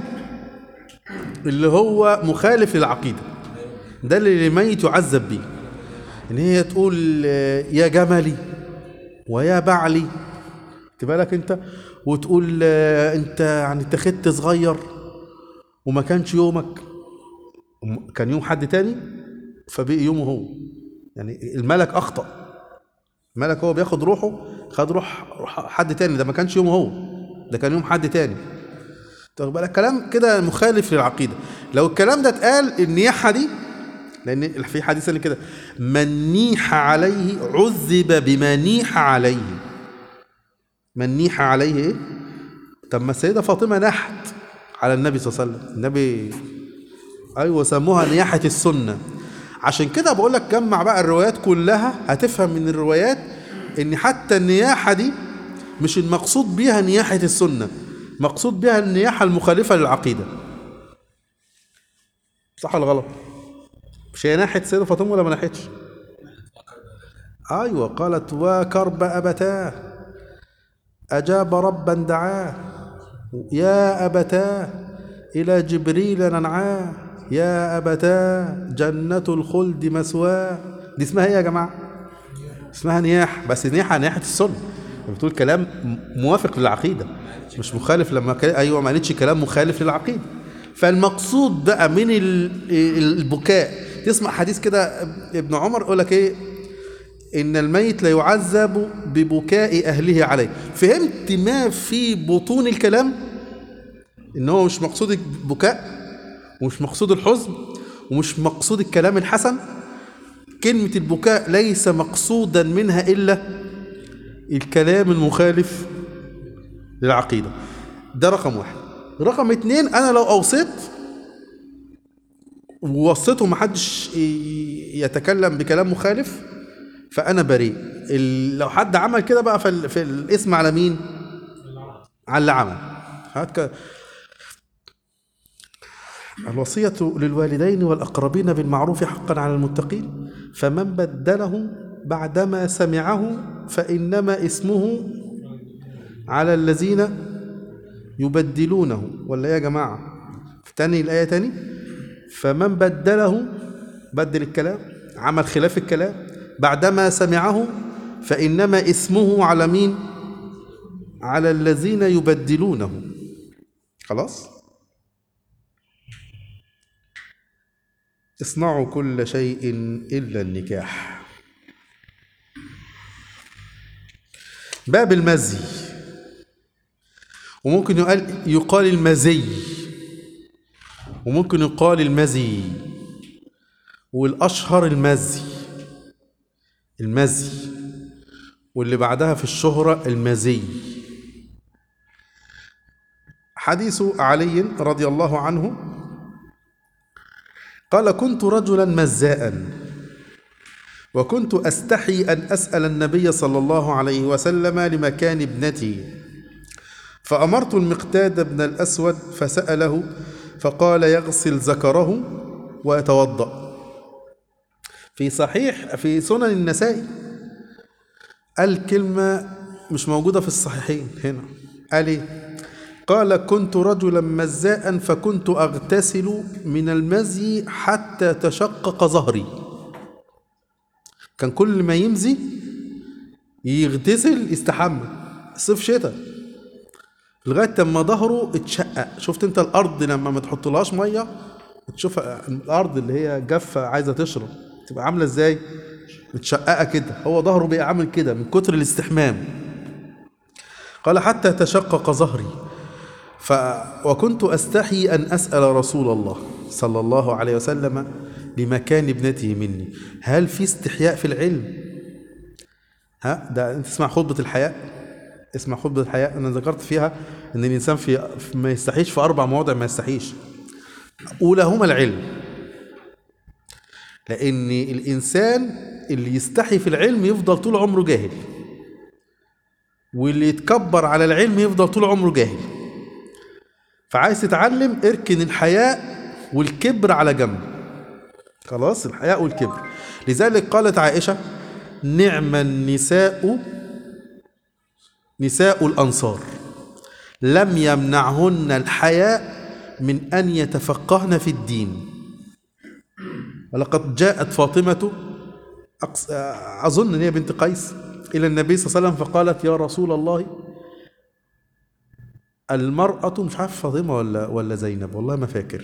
[SPEAKER 1] اللي هو مخالف للعقيدة ده اللي الميت يعذب بيه إن هي تقول آه، يا جملي ويا بعلي خدت بالك انت وتقول آه، انت يعني اتخذت صغير وما كانش يومك وم- كان يوم حد تاني فبقي يومه هو يعني الملك اخطا الملك هو بياخد روحه خد روح, روح حد تاني ده ما كانش يوم هو ده كان يوم حد تاني طب بالك كلام كده مخالف للعقيده لو الكلام ده اتقال النياحه دي لان في حديث اللي كده من نيح عليه عذب بما نيح عليه من نيح عليه ايه طب ما السيده فاطمه نحت على النبي صلى الله عليه وسلم النبي ايوه سموها نياحه السنه عشان كده بقول لك جمع بقى الروايات كلها هتفهم من الروايات ان حتى النياحه دي مش المقصود بيها نياحه السنه مقصود بيها النياحه المخالفه للعقيده صح ولا غلط مش هي ناحيه السيده فاطمه ولا ما ناحيتش ايوه قالت وكرب ابتاه اجاب ربا دعاه يا ابتاه الى جبريل ننعاه يا ابتاه جنه الخلد مثواه دي اسمها ايه يا جماعه اسمها نياح بس نياحه نياحه السنه بتقول كلام موافق للعقيده مش مخالف لما ك... ايوه ما قالتش كلام مخالف للعقيده فالمقصود بقى من ال- البكاء تسمع حديث كده ابن عمر يقول لك ايه ان الميت لا يعذب ببكاء اهله عليه فهمت ما في بطون الكلام ان هو مش مقصود البكاء ومش مقصود الحزن ومش مقصود الكلام الحسن كلمة البكاء ليس مقصودا منها إلا الكلام المخالف للعقيدة ده رقم واحد رقم اتنين أنا لو أوصيت ووصيته محدش ي- يتكلم بكلام مخالف فأنا بريء ال- لو حد عمل كده بقى فال- في الاسم على مين؟ على اللي عمل هات ك- الوصية للوالدين والأقربين بالمعروف حقا على المتقين فمن بدله بعدما سمعه فإنما اسمه على الذين يبدلونه ولا إيه يا جماعة تاني الآية تاني فمن بدله بدل الكلام عمل خلاف الكلام بعدما سمعه فإنما اسمه على مين على الذين يبدلونه خلاص اصنعوا كل شيء إلا النكاح باب المزي وممكن يقال يقال المزي وممكن يقال المزي والأشهر المزي المزي واللي بعدها في الشهرة المزي حديث علي رضي الله عنه قال كنت رجلا مزاء وكنت استحي ان اسال النبي صلى الله عليه وسلم لمكان ابنتي فامرت المقداد بن الاسود فساله فقال يغسل ذكره ويتوضا في صحيح في سنن النسائي قال كلمه مش موجوده في الصحيحين هنا قال ايه قال كنت رجلا مزاء فكنت اغتسل من المزي حتى تشقق ظهري كان كل ما يمزي يغتسل يستحمى صيف شتاء لغايه اما ظهره اتشقق شفت انت الارض لما ما تحطلهاش ميه تشوف الارض اللي هي جافه عايزه تشرب تبقى عامله ازاي متشققه كده هو ظهره بقى عامل كده من كتر الاستحمام قال حتى تشقق ظهري ف وكنت استحي ان اسال رسول الله صلى الله عليه وسلم لمكان ابنته مني هل في استحياء في العلم ها ده انت تسمع خطبه الحياء اسمع خطبه الحياء انا ذكرت فيها ان الانسان في في- ما يستحيش في اربع مواضع ما يستحيش اولهما العلم لان الانسان اللي يستحي في العلم يفضل طول عمره جاهل واللي يتكبر على العلم يفضل طول عمره جاهل فعايز تتعلم اركن الحياء والكبر على جنب خلاص الحياء والكبر لذلك قالت عائشة نعم النساء نساء الأنصار لم يمنعهن الحياء من أن يتفقهن في الدين ولقد جاءت فاطمة أقص- أظن أن هي بنت قيس إلى النبي صلى الله عليه وسلم فقالت يا رسول الله المرأة مش عارف فاطمة ولا ولا زينب والله ما فاكر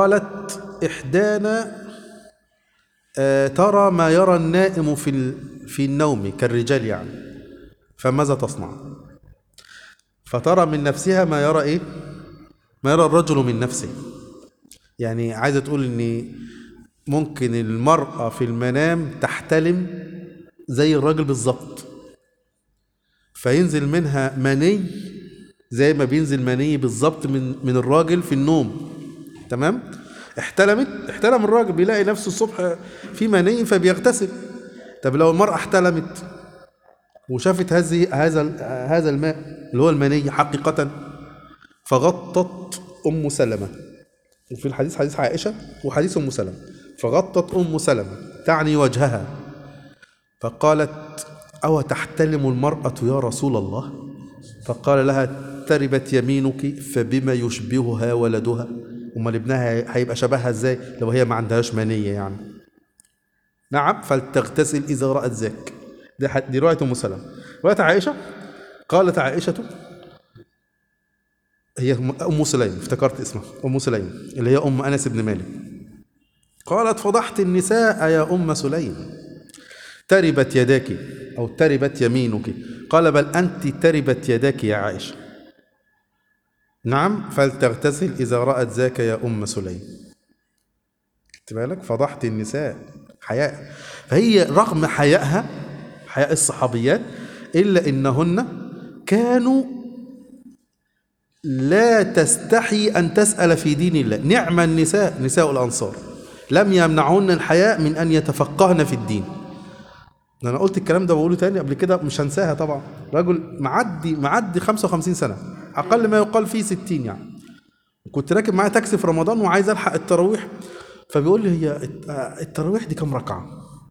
[SPEAKER 1] قالت إحدانا آه، ترى ما يرى النائم في ال- في النوم كالرجال يعني فماذا تصنع فترى من نفسها ما يرى ايه ما يرى الرجل من نفسه يعني عايزه تقول ان ممكن المرأة في المنام تحتلم زي الراجل بالظبط فينزل منها مني زي ما بينزل مني بالظبط من من الراجل في النوم تمام احتلمت احتلم الراجل بيلاقي نفسه الصبح في مني فبيغتسل طب لو المرأة احتلمت وشافت هذه هذا هذا الماء اللي هو المني حقيقة فغطت أم سلمة وفي الحديث حديث عائشة وحديث أم سلمة فغطت أم سلمة تعني وجهها فقالت أو تحتلم المرأة يا رسول الله فقال لها تربت يمينك فبما يشبهها ولدها امال ابنها هيبقى شبهها ازاي لو هي ما عندهاش منيه يعني نعم فلتغتسل اذا رات ذاك دي, ح- دي روايه ام سلمه روايه عائشه قالت عائشه هي ام سليم افتكرت اسمها ام سليم اللي هي ام انس بن مالك قالت فضحت النساء يا ام سليم تربت يداك او تربت يمينك قال بل انت تربت يداك يا عائشه نعم فلتغتسل اذا رات ذاك يا ام سليم خدت بالك فضحت النساء حياء فهي رغم حيائها حياء الصحابيات الا انهن كانوا لا تستحي ان تسال في دين الله نعم النساء نساء الانصار لم يمنعهن الحياء من ان يتفقهن في الدين انا قلت الكلام ده بقوله تاني قبل كده مش هنساها طبعا رجل معدي معدي 55 سنه اقل ما يقال فيه 60 يعني كنت راكب معايا تاكسي في رمضان وعايز الحق التراويح فبيقول لي هي الت- آه، التراويح دي كام ركعه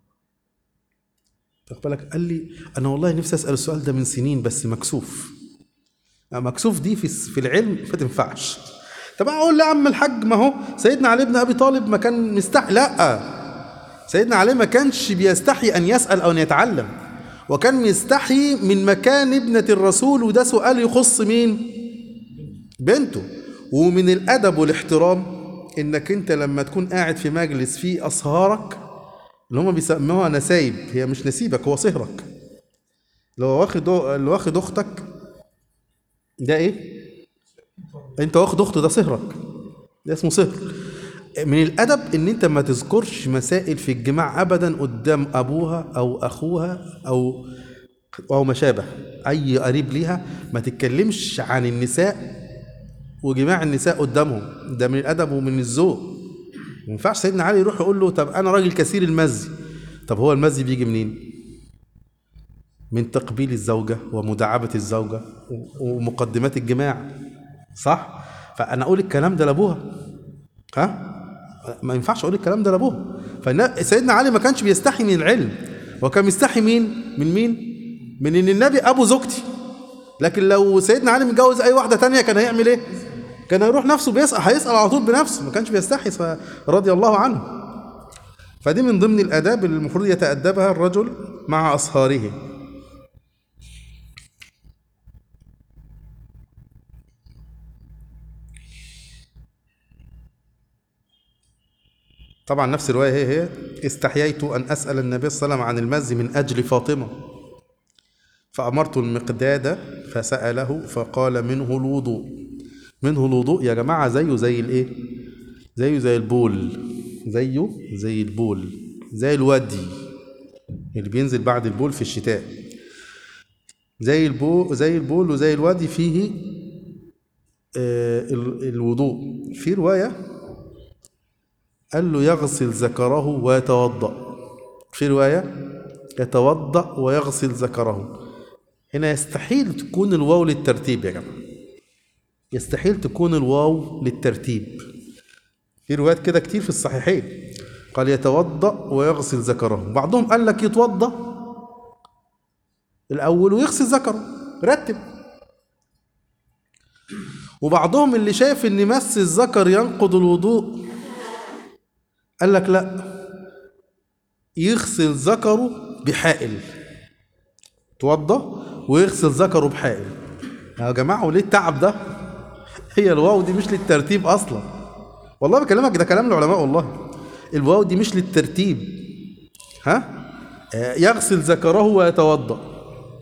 [SPEAKER 1] واخد بالك قال لي انا والله نفسي اسال السؤال ده من سنين بس مكسوف آه، مكسوف دي في الس- في العلم ما تنفعش طب اقول له يا عم الحاج ما هو سيدنا علي بن ابي طالب ما كان مستحي لا سيدنا علي ما كانش بيستحي ان يسال او ان يتعلم وكان مستحي من مكان ابنه الرسول وده سؤال يخص مين بنته ومن الادب والاحترام انك انت لما تكون قاعد في مجلس فيه اصهارك اللي هم بيسموها نسايب هي مش نسيبك هو صهرك لو واخد اللي واخد اختك ده ايه انت واخد اخت ده صهرك ده اسمه صهر من الادب ان انت ما تذكرش مسائل في الجماع ابدا قدام ابوها او اخوها او او ما شابه اي قريب ليها ما تتكلمش عن النساء وجماع النساء قدامهم ده من الادب ومن الذوق ما ينفعش سيدنا علي يروح يقول له طب انا راجل كثير المزي طب هو المزي بيجي منين من تقبيل الزوجة ومداعبة الزوجة ومقدمات الجماع صح فأنا أقول الكلام ده لأبوها ها ما ينفعش أقول الكلام ده لأبوها فسيدنا علي ما كانش بيستحي من العلم وكان مستحي مين من مين من ان النبي ابو زوجتي لكن لو سيدنا علي متجوز اي واحده تانية كان هيعمل ايه كان هيروح نفسه بيسال هيسال على طول بنفسه ما كانش بيستحي ف- رضي الله عنه فدي من ضمن الاداب اللي المفروض يتادبها الرجل مع اصهاره طبعا نفس الروايه هي هي استحييت ان اسال النبي صلى الله عليه وسلم عن المز من اجل فاطمه فامرت المقداد فساله فقال منه الوضوء منه الوضوء يا جماعه زيه زي الايه زيه زي البول زيه زي البول زي الودي اللي بينزل بعد البول في الشتاء زي البول زي البول وزي الوادي فيه آه ال- الوضوء في روايه قال له يغسل ذكره ويتوضأ في رواية يتوضأ ويغسل ذكره هنا يستحيل تكون الواو للترتيب يا جماعة يستحيل تكون الواو للترتيب في روايات كده كتير في الصحيحين قال يتوضأ ويغسل ذكره بعضهم قال لك يتوضأ الأول ويغسل ذكره رتب وبعضهم اللي شايف ان مس الذكر ينقض الوضوء قال لك لا يغسل ذكره بحائل توضى ويغسل ذكره بحائل يا جماعه وليه التعب ده هي الواو دي مش للترتيب اصلا والله بكلمك ده كلام العلماء والله الواو دي مش للترتيب ها آه، يغسل ذكره ويتوضأ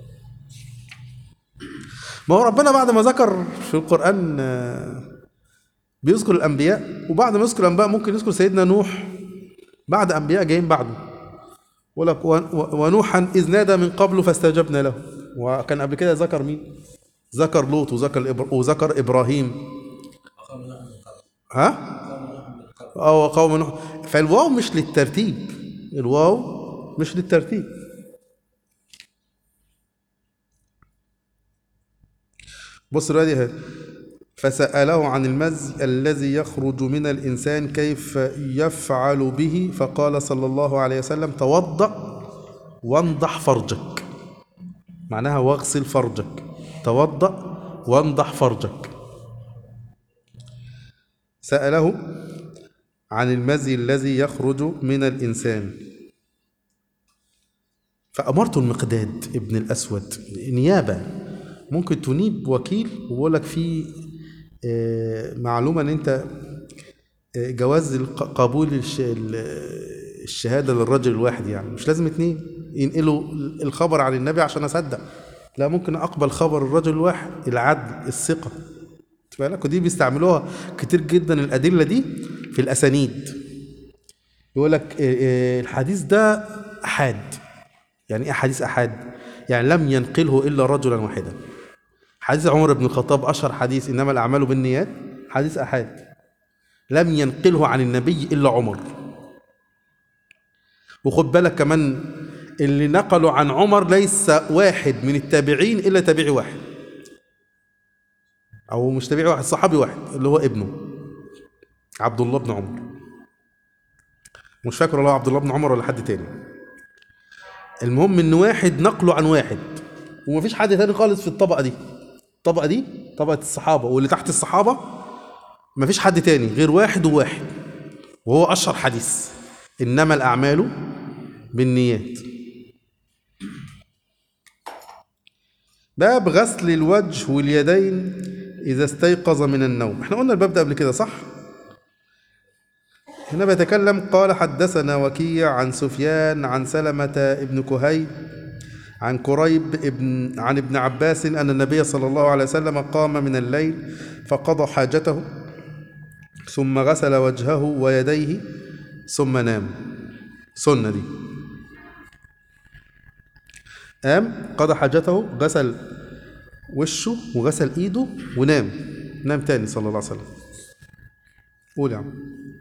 [SPEAKER 1] ما هو ربنا بعد ما ذكر في القرآن آه، بيذكر الأنبياء وبعد ما يذكر الأنبياء ممكن يذكر سيدنا نوح بعد أنبياء جايين بعده يقول لك "ون- ونوحا إذ نادى من قبل فاستجبنا له وكان قبل كده ذكر مين؟ ذكر لوط وذكر إبر- وذكر إبراهيم ها؟ اه قوم نوح فالواو مش للترتيب الواو مش للترتيب بص الرواية دي اهي. فسأله عن المزي الذي يخرج من الإنسان كيف يفعل به فقال صلى الله عليه وسلم توضأ وانضح فرجك معناها واغسل فرجك توضأ وانضح فرجك سأله عن المزي الذي يخرج من الإنسان فأمرت المقداد ابن الأسود نيابة ممكن تنيب وكيل ويقول لك في آه، معلومة إن أنت آه، جواز الق- قبول الش- ال- الشهادة للرجل الواحد يعني مش لازم اتنين ينقلوا الخبر عن النبي عشان أصدق لا ممكن أقبل خبر الرجل الواحد العدل الثقة خد بالك ودي بيستعملوها كتير جدا الأدلة دي في الأسانيد يقول لك آه، آه، الحديث ده أحاد يعني ايه حديث احاد يعني لم ينقله الا رجلا واحدا حديث عمر بن الخطاب اشهر حديث انما الاعمال بالنيات حديث احاد لم ينقله عن النبي الا عمر وخد بالك كمان اللي نقلوا عن عمر ليس واحد من التابعين الا تابعي واحد او مش تابعي واحد صحابي واحد اللي هو ابنه عبد الله بن عمر مش فاكر والله عبد الله بن عمر ولا حد تاني المهم ان واحد نقله عن واحد ومفيش حد تاني خالص في الطبقه دي الطبقه دي طبقه الصحابه واللي تحت الصحابه مفيش حد تاني غير واحد وواحد وهو اشهر حديث انما الاعمال بالنيات باب غسل الوجه واليدين اذا استيقظ من النوم احنا قلنا الباب ده قبل كده صح هنا بيتكلم قال حدثنا وكيع عن سفيان عن سلمة ابن كهيل عن كريب ابن عن ابن عباس أن النبي صلى الله عليه وسلم قام من الليل فقضى حاجته ثم غسل وجهه ويديه ثم نام سنة دي قام قضى حاجته غسل وشه وغسل ايده ونام نام تاني صلى الله عليه وسلم قول يا عم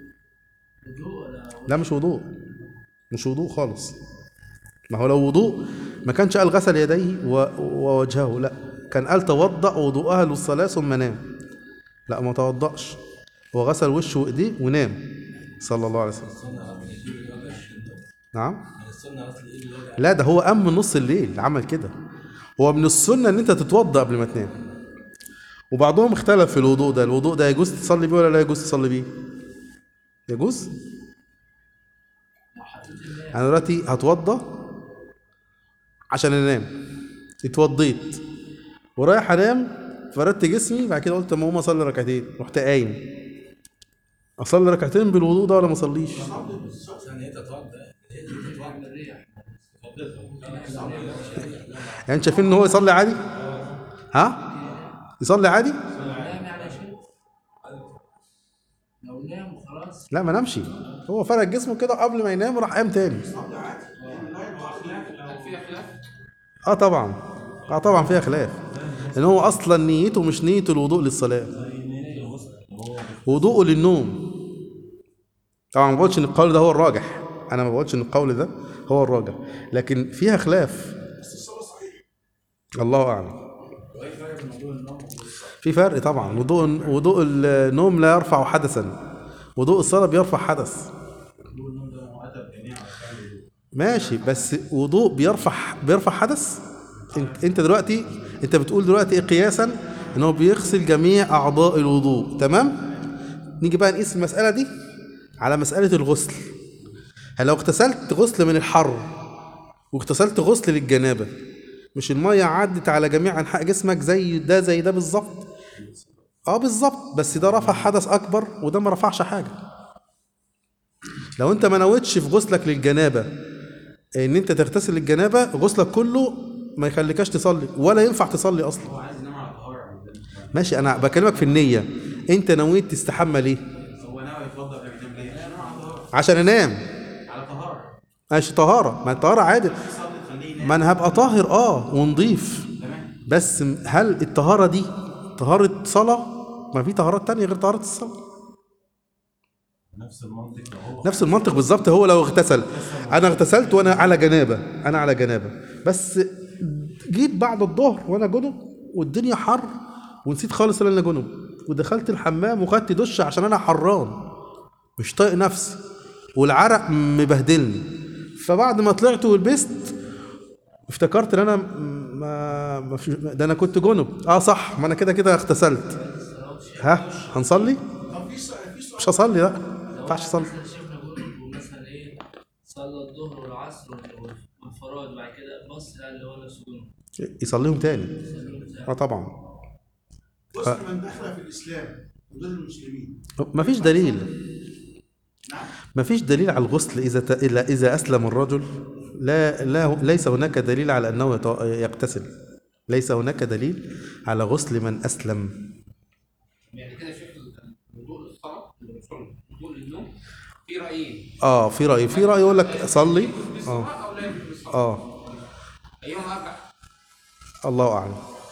[SPEAKER 1] لا مش وضوء مش وضوء خالص ما هو لو وضوء ما كانش قال غسل يديه و- ووجهه لا كان قال توضأ وضوءها للصلاة ثم نام لا ما توضأش هو غسل وشه وايديه ونام صلى الله عليه وسلم نعم لا ده هو قام من نص الليل عمل كده هو من السنة ان انت تتوضأ قبل ما تنام وبعضهم اختلف في الوضوء ده الوضوء ده يجوز تصلي بيه ولا لا يجوز تصلي بيه يجوز انا دلوقتي هتوضى عشان انام اتوضيت ورايح انام فردت جسمي بعد كده قلت اما اقوم اصلي ركعتين رحت قايم اصلي ركعتين بالوضوء ده ولا ما اصليش يعني انت شايفين ان هو يصلي عادي ها يصلي عادي
[SPEAKER 4] نام على شيء لو نام وخلاص
[SPEAKER 1] لا ما نامش هو فرد جسمه كده قبل ما ينام وراح قام تاني اه طبعا اه طبعا فيها خلاف ان هو اصلا نيته مش نيه الوضوء للصلاه وضوءه للنوم طبعا ما بقولش ان القول ده هو الراجح انا ما بقولش ان القول ده هو الراجح لكن فيها خلاف الله اعلم في فرق طبعا وضوء وضوء النوم لا يرفع حدثا وضوء الصلاه بيرفع حدث ماشي بس وضوء بيرفع بيرفع حدث انت انت دلوقتي انت بتقول دلوقتي ايه قياسا ان هو بيغسل جميع اعضاء الوضوء تمام نيجي بقى نقيس المساله دي على مساله الغسل هل لو اغتسلت غسل من الحر واغتسلت غسل للجنابه مش الميه عدت على جميع انحاء جسمك زي ده زي ده بالظبط اه بالظبط بس ده رفع حدث اكبر وده ما رفعش حاجه لو انت ما نويتش في غسلك للجنابه ان انت تغتسل الجنابه غسلك كله ما يخليكاش تصلي ولا ينفع تصلي اصلا
[SPEAKER 2] هو عايز ينام على طهاره
[SPEAKER 1] ماشي انا بكلمك في النيه انت نويت تستحمى ليه
[SPEAKER 2] هو ناوي يتوضا قبل ما ينام ليه؟ ينام على طهاره
[SPEAKER 1] عشان انام
[SPEAKER 2] على طهاره
[SPEAKER 1] ماشي طهاره ما الطهاره عادي
[SPEAKER 2] يصلي تخليه ينام
[SPEAKER 1] ما انا هبقى طاهر اه ونضيف
[SPEAKER 2] تمام
[SPEAKER 1] بس هل الطهاره دي طهاره صلاه ما في طهارات تانية غير طهاره الصلاه
[SPEAKER 5] نفس المنطق لو هو
[SPEAKER 1] نفس المنطق بالظبط هو لو اغتسل انا اغتسلت وانا على جنابه انا على جنابه بس جيت بعد الظهر وانا جنب والدنيا حر ونسيت خالص ان انا جنب ودخلت الحمام وخدت دش عشان انا حران مش طايق نفسي والعرق مبهدلني فبعد ما طلعت ولبست افتكرت ان انا م- ما ما فيش- ده انا كنت جنب اه صح ما انا كده كده اغتسلت ها هنصلي
[SPEAKER 3] طب في سؤال في سؤال
[SPEAKER 1] مش هصلي لا ما ينفعش اصلي
[SPEAKER 4] مثلا شفنا جنب ومثلا ايه صلى الظهر والعصر وال- والفرائض وبعد كده بص لقى اللي هو نفسه جنب
[SPEAKER 1] يصليهم تاني اه طبعا
[SPEAKER 3] غسل من دخل في الاسلام ودول المسلمين
[SPEAKER 1] مفيش دليل
[SPEAKER 3] نعم
[SPEAKER 1] مفيش دليل على الغسل اذا ت... الا اذا اسلم الرجل لا لا ليس هناك دليل على انه يت- يغتسل ليس هناك دليل على غسل من اسلم
[SPEAKER 6] يعني كده شيخ وضوء الصلاه وضوء النوم في رايين
[SPEAKER 1] اه في راي في راي يقول لك صلي اه
[SPEAKER 6] بالصلاه او لا يجوز بالصلاه
[SPEAKER 1] اه
[SPEAKER 6] ايهما ارجح
[SPEAKER 1] الله اعلم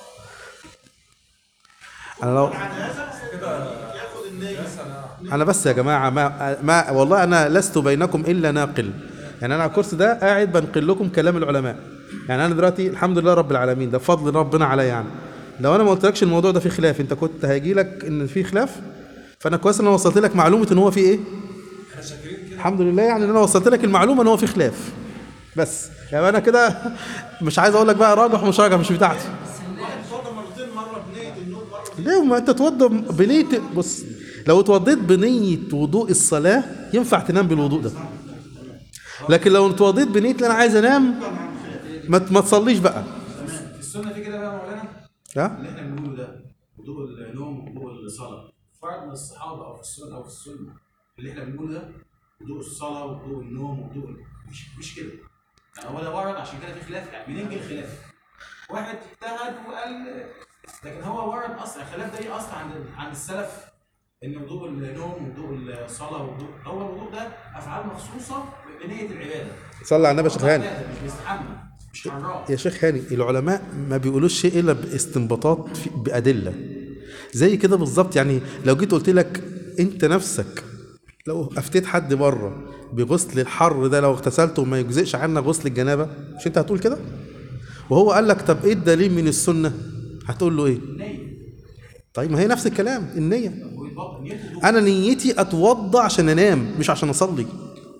[SPEAKER 1] انا لو
[SPEAKER 3] عن هذا ياخد النية
[SPEAKER 1] انا بس يا جماعه ما, ما والله انا لست بينكم الا ناقل يعني انا على الكرسي ده قاعد بنقل لكم كلام العلماء يعني انا دلوقتي الحمد لله رب العالمين ده بفضل ربنا عليا يعني لو انا ما قلتلكش الموضوع ده فيه خلاف انت كنت هيجي لك ان فيه خلاف فانا كويس ان انا وصلت لك معلومه ان هو فيه ايه الحمد لله يعني ان انا وصلت لك المعلومه ان هو فيه خلاف بس يعني انا كده مش عايز اقول لك بقى راجح ومش راجح مش بتاعتي
[SPEAKER 3] واحد اتوضى مرتين مره بنيه النوم مره بنية
[SPEAKER 1] ليه ما انت توضى بنية بص لو اتوضيت بنية وضوء الصلاة ينفع تنام بالوضوء ده لكن لو اتوضيت بنية ان انا عايز انام ما ما تصليش بقى
[SPEAKER 2] في السنه في كده بقى يا مولانا
[SPEAKER 1] ها
[SPEAKER 2] اللي احنا بنقوله ده وضوء النوم وضوء الصلاه فرد من الصحابه او في السنه او في السنه اللي احنا بنقوله ده وضوء الصلاه وضوء النوم وضوء مش مش كده يعني هو ده ورد عشان كده في خلاف يعني منين جه الخلاف؟ واحد اجتهد وقال لكن هو ورد اصلا الخلاف ده ليه اصلا عند عند السلف ان وضوء النوم وضوء الصلاه وضوء هو الوضوء ده افعال مخصوصه بنيه العباده
[SPEAKER 1] صلى على النبي يا شيخ هاني
[SPEAKER 2] عبادة، مش بيستحمى مش حرام
[SPEAKER 1] يا شيخ هاني العلماء ما بيقولوش شيء الا باستنباطات في- بادله زي كده بالظبط يعني لو جيت قلت لك انت نفسك لو افتيت حد بره بغسل الحر ده لو اغتسلته وما يجزئش عنا غسل الجنابه مش انت هتقول كده وهو قال لك طب ايه الدليل من السنه هتقول له ايه
[SPEAKER 2] النية
[SPEAKER 1] طيب ما هي نفس الكلام النيه
[SPEAKER 2] ويتوضا نيته وضوء
[SPEAKER 1] انا نيتي اتوضى عشان انام مش عشان اصلي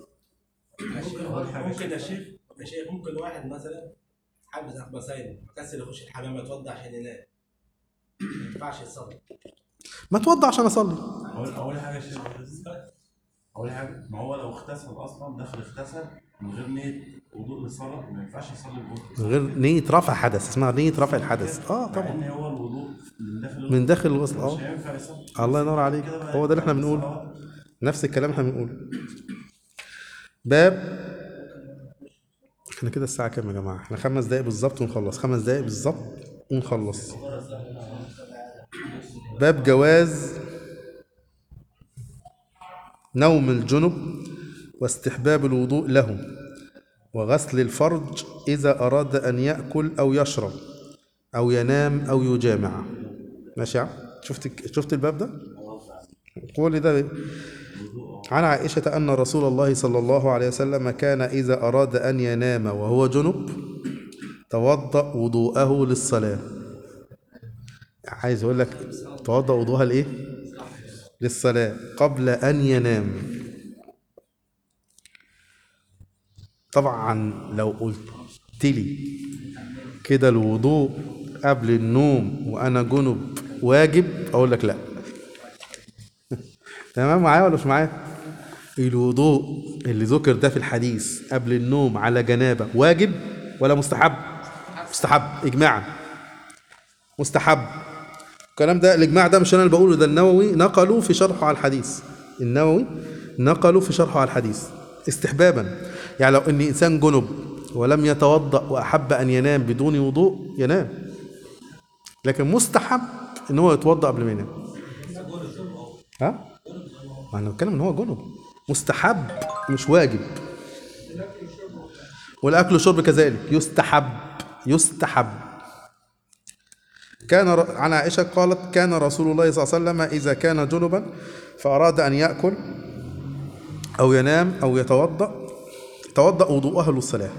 [SPEAKER 5] ممكن يا شيخ يا شيخ ممكن واحد مثلا حابس اخبثين مكسل يخش الحمام يتوضا عشان ينام ما ينفعش يصلي
[SPEAKER 1] ما اتوضى عشان اصلي
[SPEAKER 5] اول اول حاجه يا شيخ اول حاجه ما هو لو اغتسل اصلا دخل اغتسل من غير نيه وضوء للصلاه ما ينفعش يصلي الوضوء
[SPEAKER 1] من غير نيه رفع حدث اسمها نيه رفع الحدث اه
[SPEAKER 5] مع
[SPEAKER 1] طبعا
[SPEAKER 5] ان هو الوضوء من داخل
[SPEAKER 1] من داخل الغسل
[SPEAKER 5] مش
[SPEAKER 1] اه
[SPEAKER 5] هينفع يصلي
[SPEAKER 1] الله ينور عليك
[SPEAKER 5] كده بقى
[SPEAKER 1] هو ده اللي احنا بنقوله
[SPEAKER 5] الصلوات.
[SPEAKER 1] نفس الكلام احنا بنقوله باب احنا كده الساعة كام يا جماعة؟ احنا خمس دقايق بالظبط ونخلص خمس دقايق بالظبط ونخلص باب جواز نوم الجنب واستحباب الوضوء له وغسل الفرج إذا أراد أن يأكل أو يشرب أو ينام أو يجامع ماشي يا عم؟ شفت شفت الباب ده؟ قول ده عن عائشة أن رسول الله صلى الله عليه وسلم كان إذا أراد أن ينام وهو جنب توضأ وضوءه للصلاة عايز أقول لك توضأ وضوءها لإيه؟ للصلاة قبل أن ينام طبعا لو قلت لي كده الوضوء قبل النوم وأنا جنب واجب أقول لك لأ تمام معايا ولا مش معايا الوضوء اللي ذكر ده في الحديث قبل النوم على جنابه واجب ولا مستحب مستحب اجماعا مستحب الكلام ده الاجماع ده مش انا اللي بقوله ده النووي نقلوا في شرحه على الحديث النووي نقلوا في شرحه على الحديث استحبابا يعني لو ان انسان جنب ولم يتوضا واحب ان ينام بدون وضوء ينام لكن مستحب ان هو يتوضا قبل ما ينام ها ما انا بتكلم ان هو جنب مستحب مش واجب والاكل والشرب كذلك يستحب يستحب كان ر- عن عائشه قالت كان رسول الله صلى الله عليه وسلم اذا كان جنبا فاراد ان ياكل او ينام او يتوضا توضا وضوءه للصلاه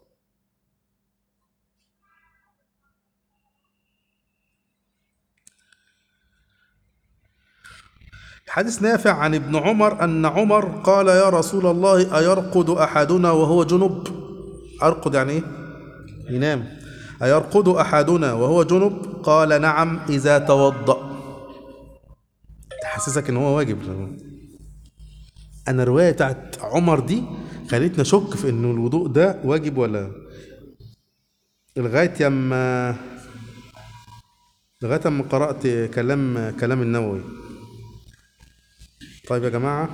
[SPEAKER 1] حديث نافع عن ابن عمر أن عمر قال يا رسول الله أيرقد أحدنا وهو جنب أرقد يعني إيه؟ ينام أيرقد أحدنا وهو جنب قال نعم إذا توضأ تحسسك إن هو واجب أنا الرواية بتاعت عمر دي خلتني أشك في إنه الوضوء ده واجب ولا لغاية يما لغاية ما قرأت كلام كلام النووي طيب يا جماعة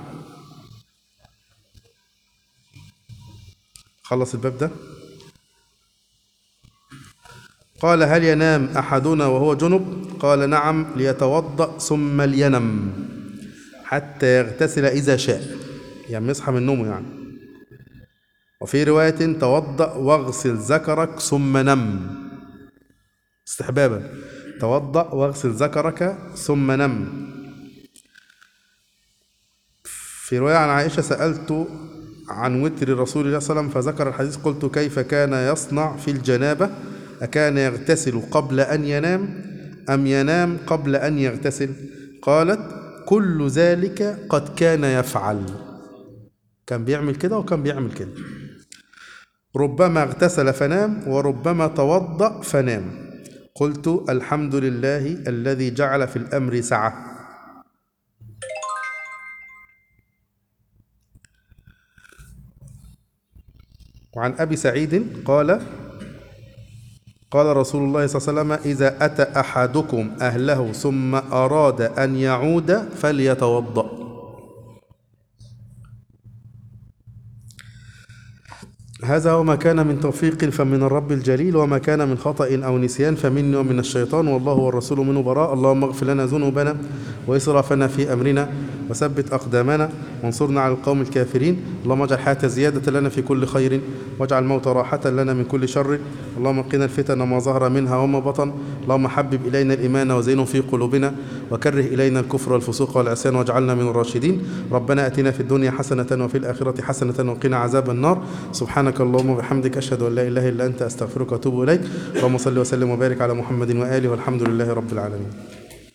[SPEAKER 1] خلص الباب ده قال هل ينام أحدنا وهو جنب قال نعم ليتوضأ ثم لينم حتى يغتسل إذا شاء يعني يصحى من نومه يعني وفي رواية توضأ واغسل ذكرك ثم نم استحبابا توضأ واغسل ذكرك ثم نم في رواية عن عائشة سألت عن وتر رسول الله صلى الله عليه وسلم فذكر الحديث قلت كيف كان يصنع في الجنابة أكان يغتسل قبل أن ينام أم ينام قبل أن يغتسل قالت كل ذلك قد كان يفعل كان بيعمل كده وكان بيعمل كده ربما اغتسل فنام وربما توضأ فنام قلت الحمد لله الذي جعل في الأمر سعة وعن أبي سعيد قال قال رسول الله صلى الله عليه وسلم إذا أتى أحدكم أهله ثم أراد أن يعود فليتوضأ هذا هو ما كان من توفيق فمن الرب الجليل وما كان من خطأ أو نسيان فمني ومن الشيطان والله والرسول منه براء اللهم اغفر لنا ذنوبنا وإسرافنا في أمرنا وثبت أقدامنا وانصرنا على القوم الكافرين اللهم اجعل الحياة زيادة لنا في كل خير واجعل الموت راحة لنا من كل شر اللهم قنا الفتن ما ظهر منها وما بطن اللهم حبب إلينا الإيمان وزينه في قلوبنا وكره إلينا الكفر والفسوق والعصيان واجعلنا من الراشدين ربنا أتنا في الدنيا حسنة وفي الآخرة حسنة وقنا عذاب النار سبحانك اللهم وبحمدك أشهد أن لا إله إلا أنت أستغفرك وأتوب إليك اللهم صل وسلم وبارك على محمد وآله والحمد لله رب العالمين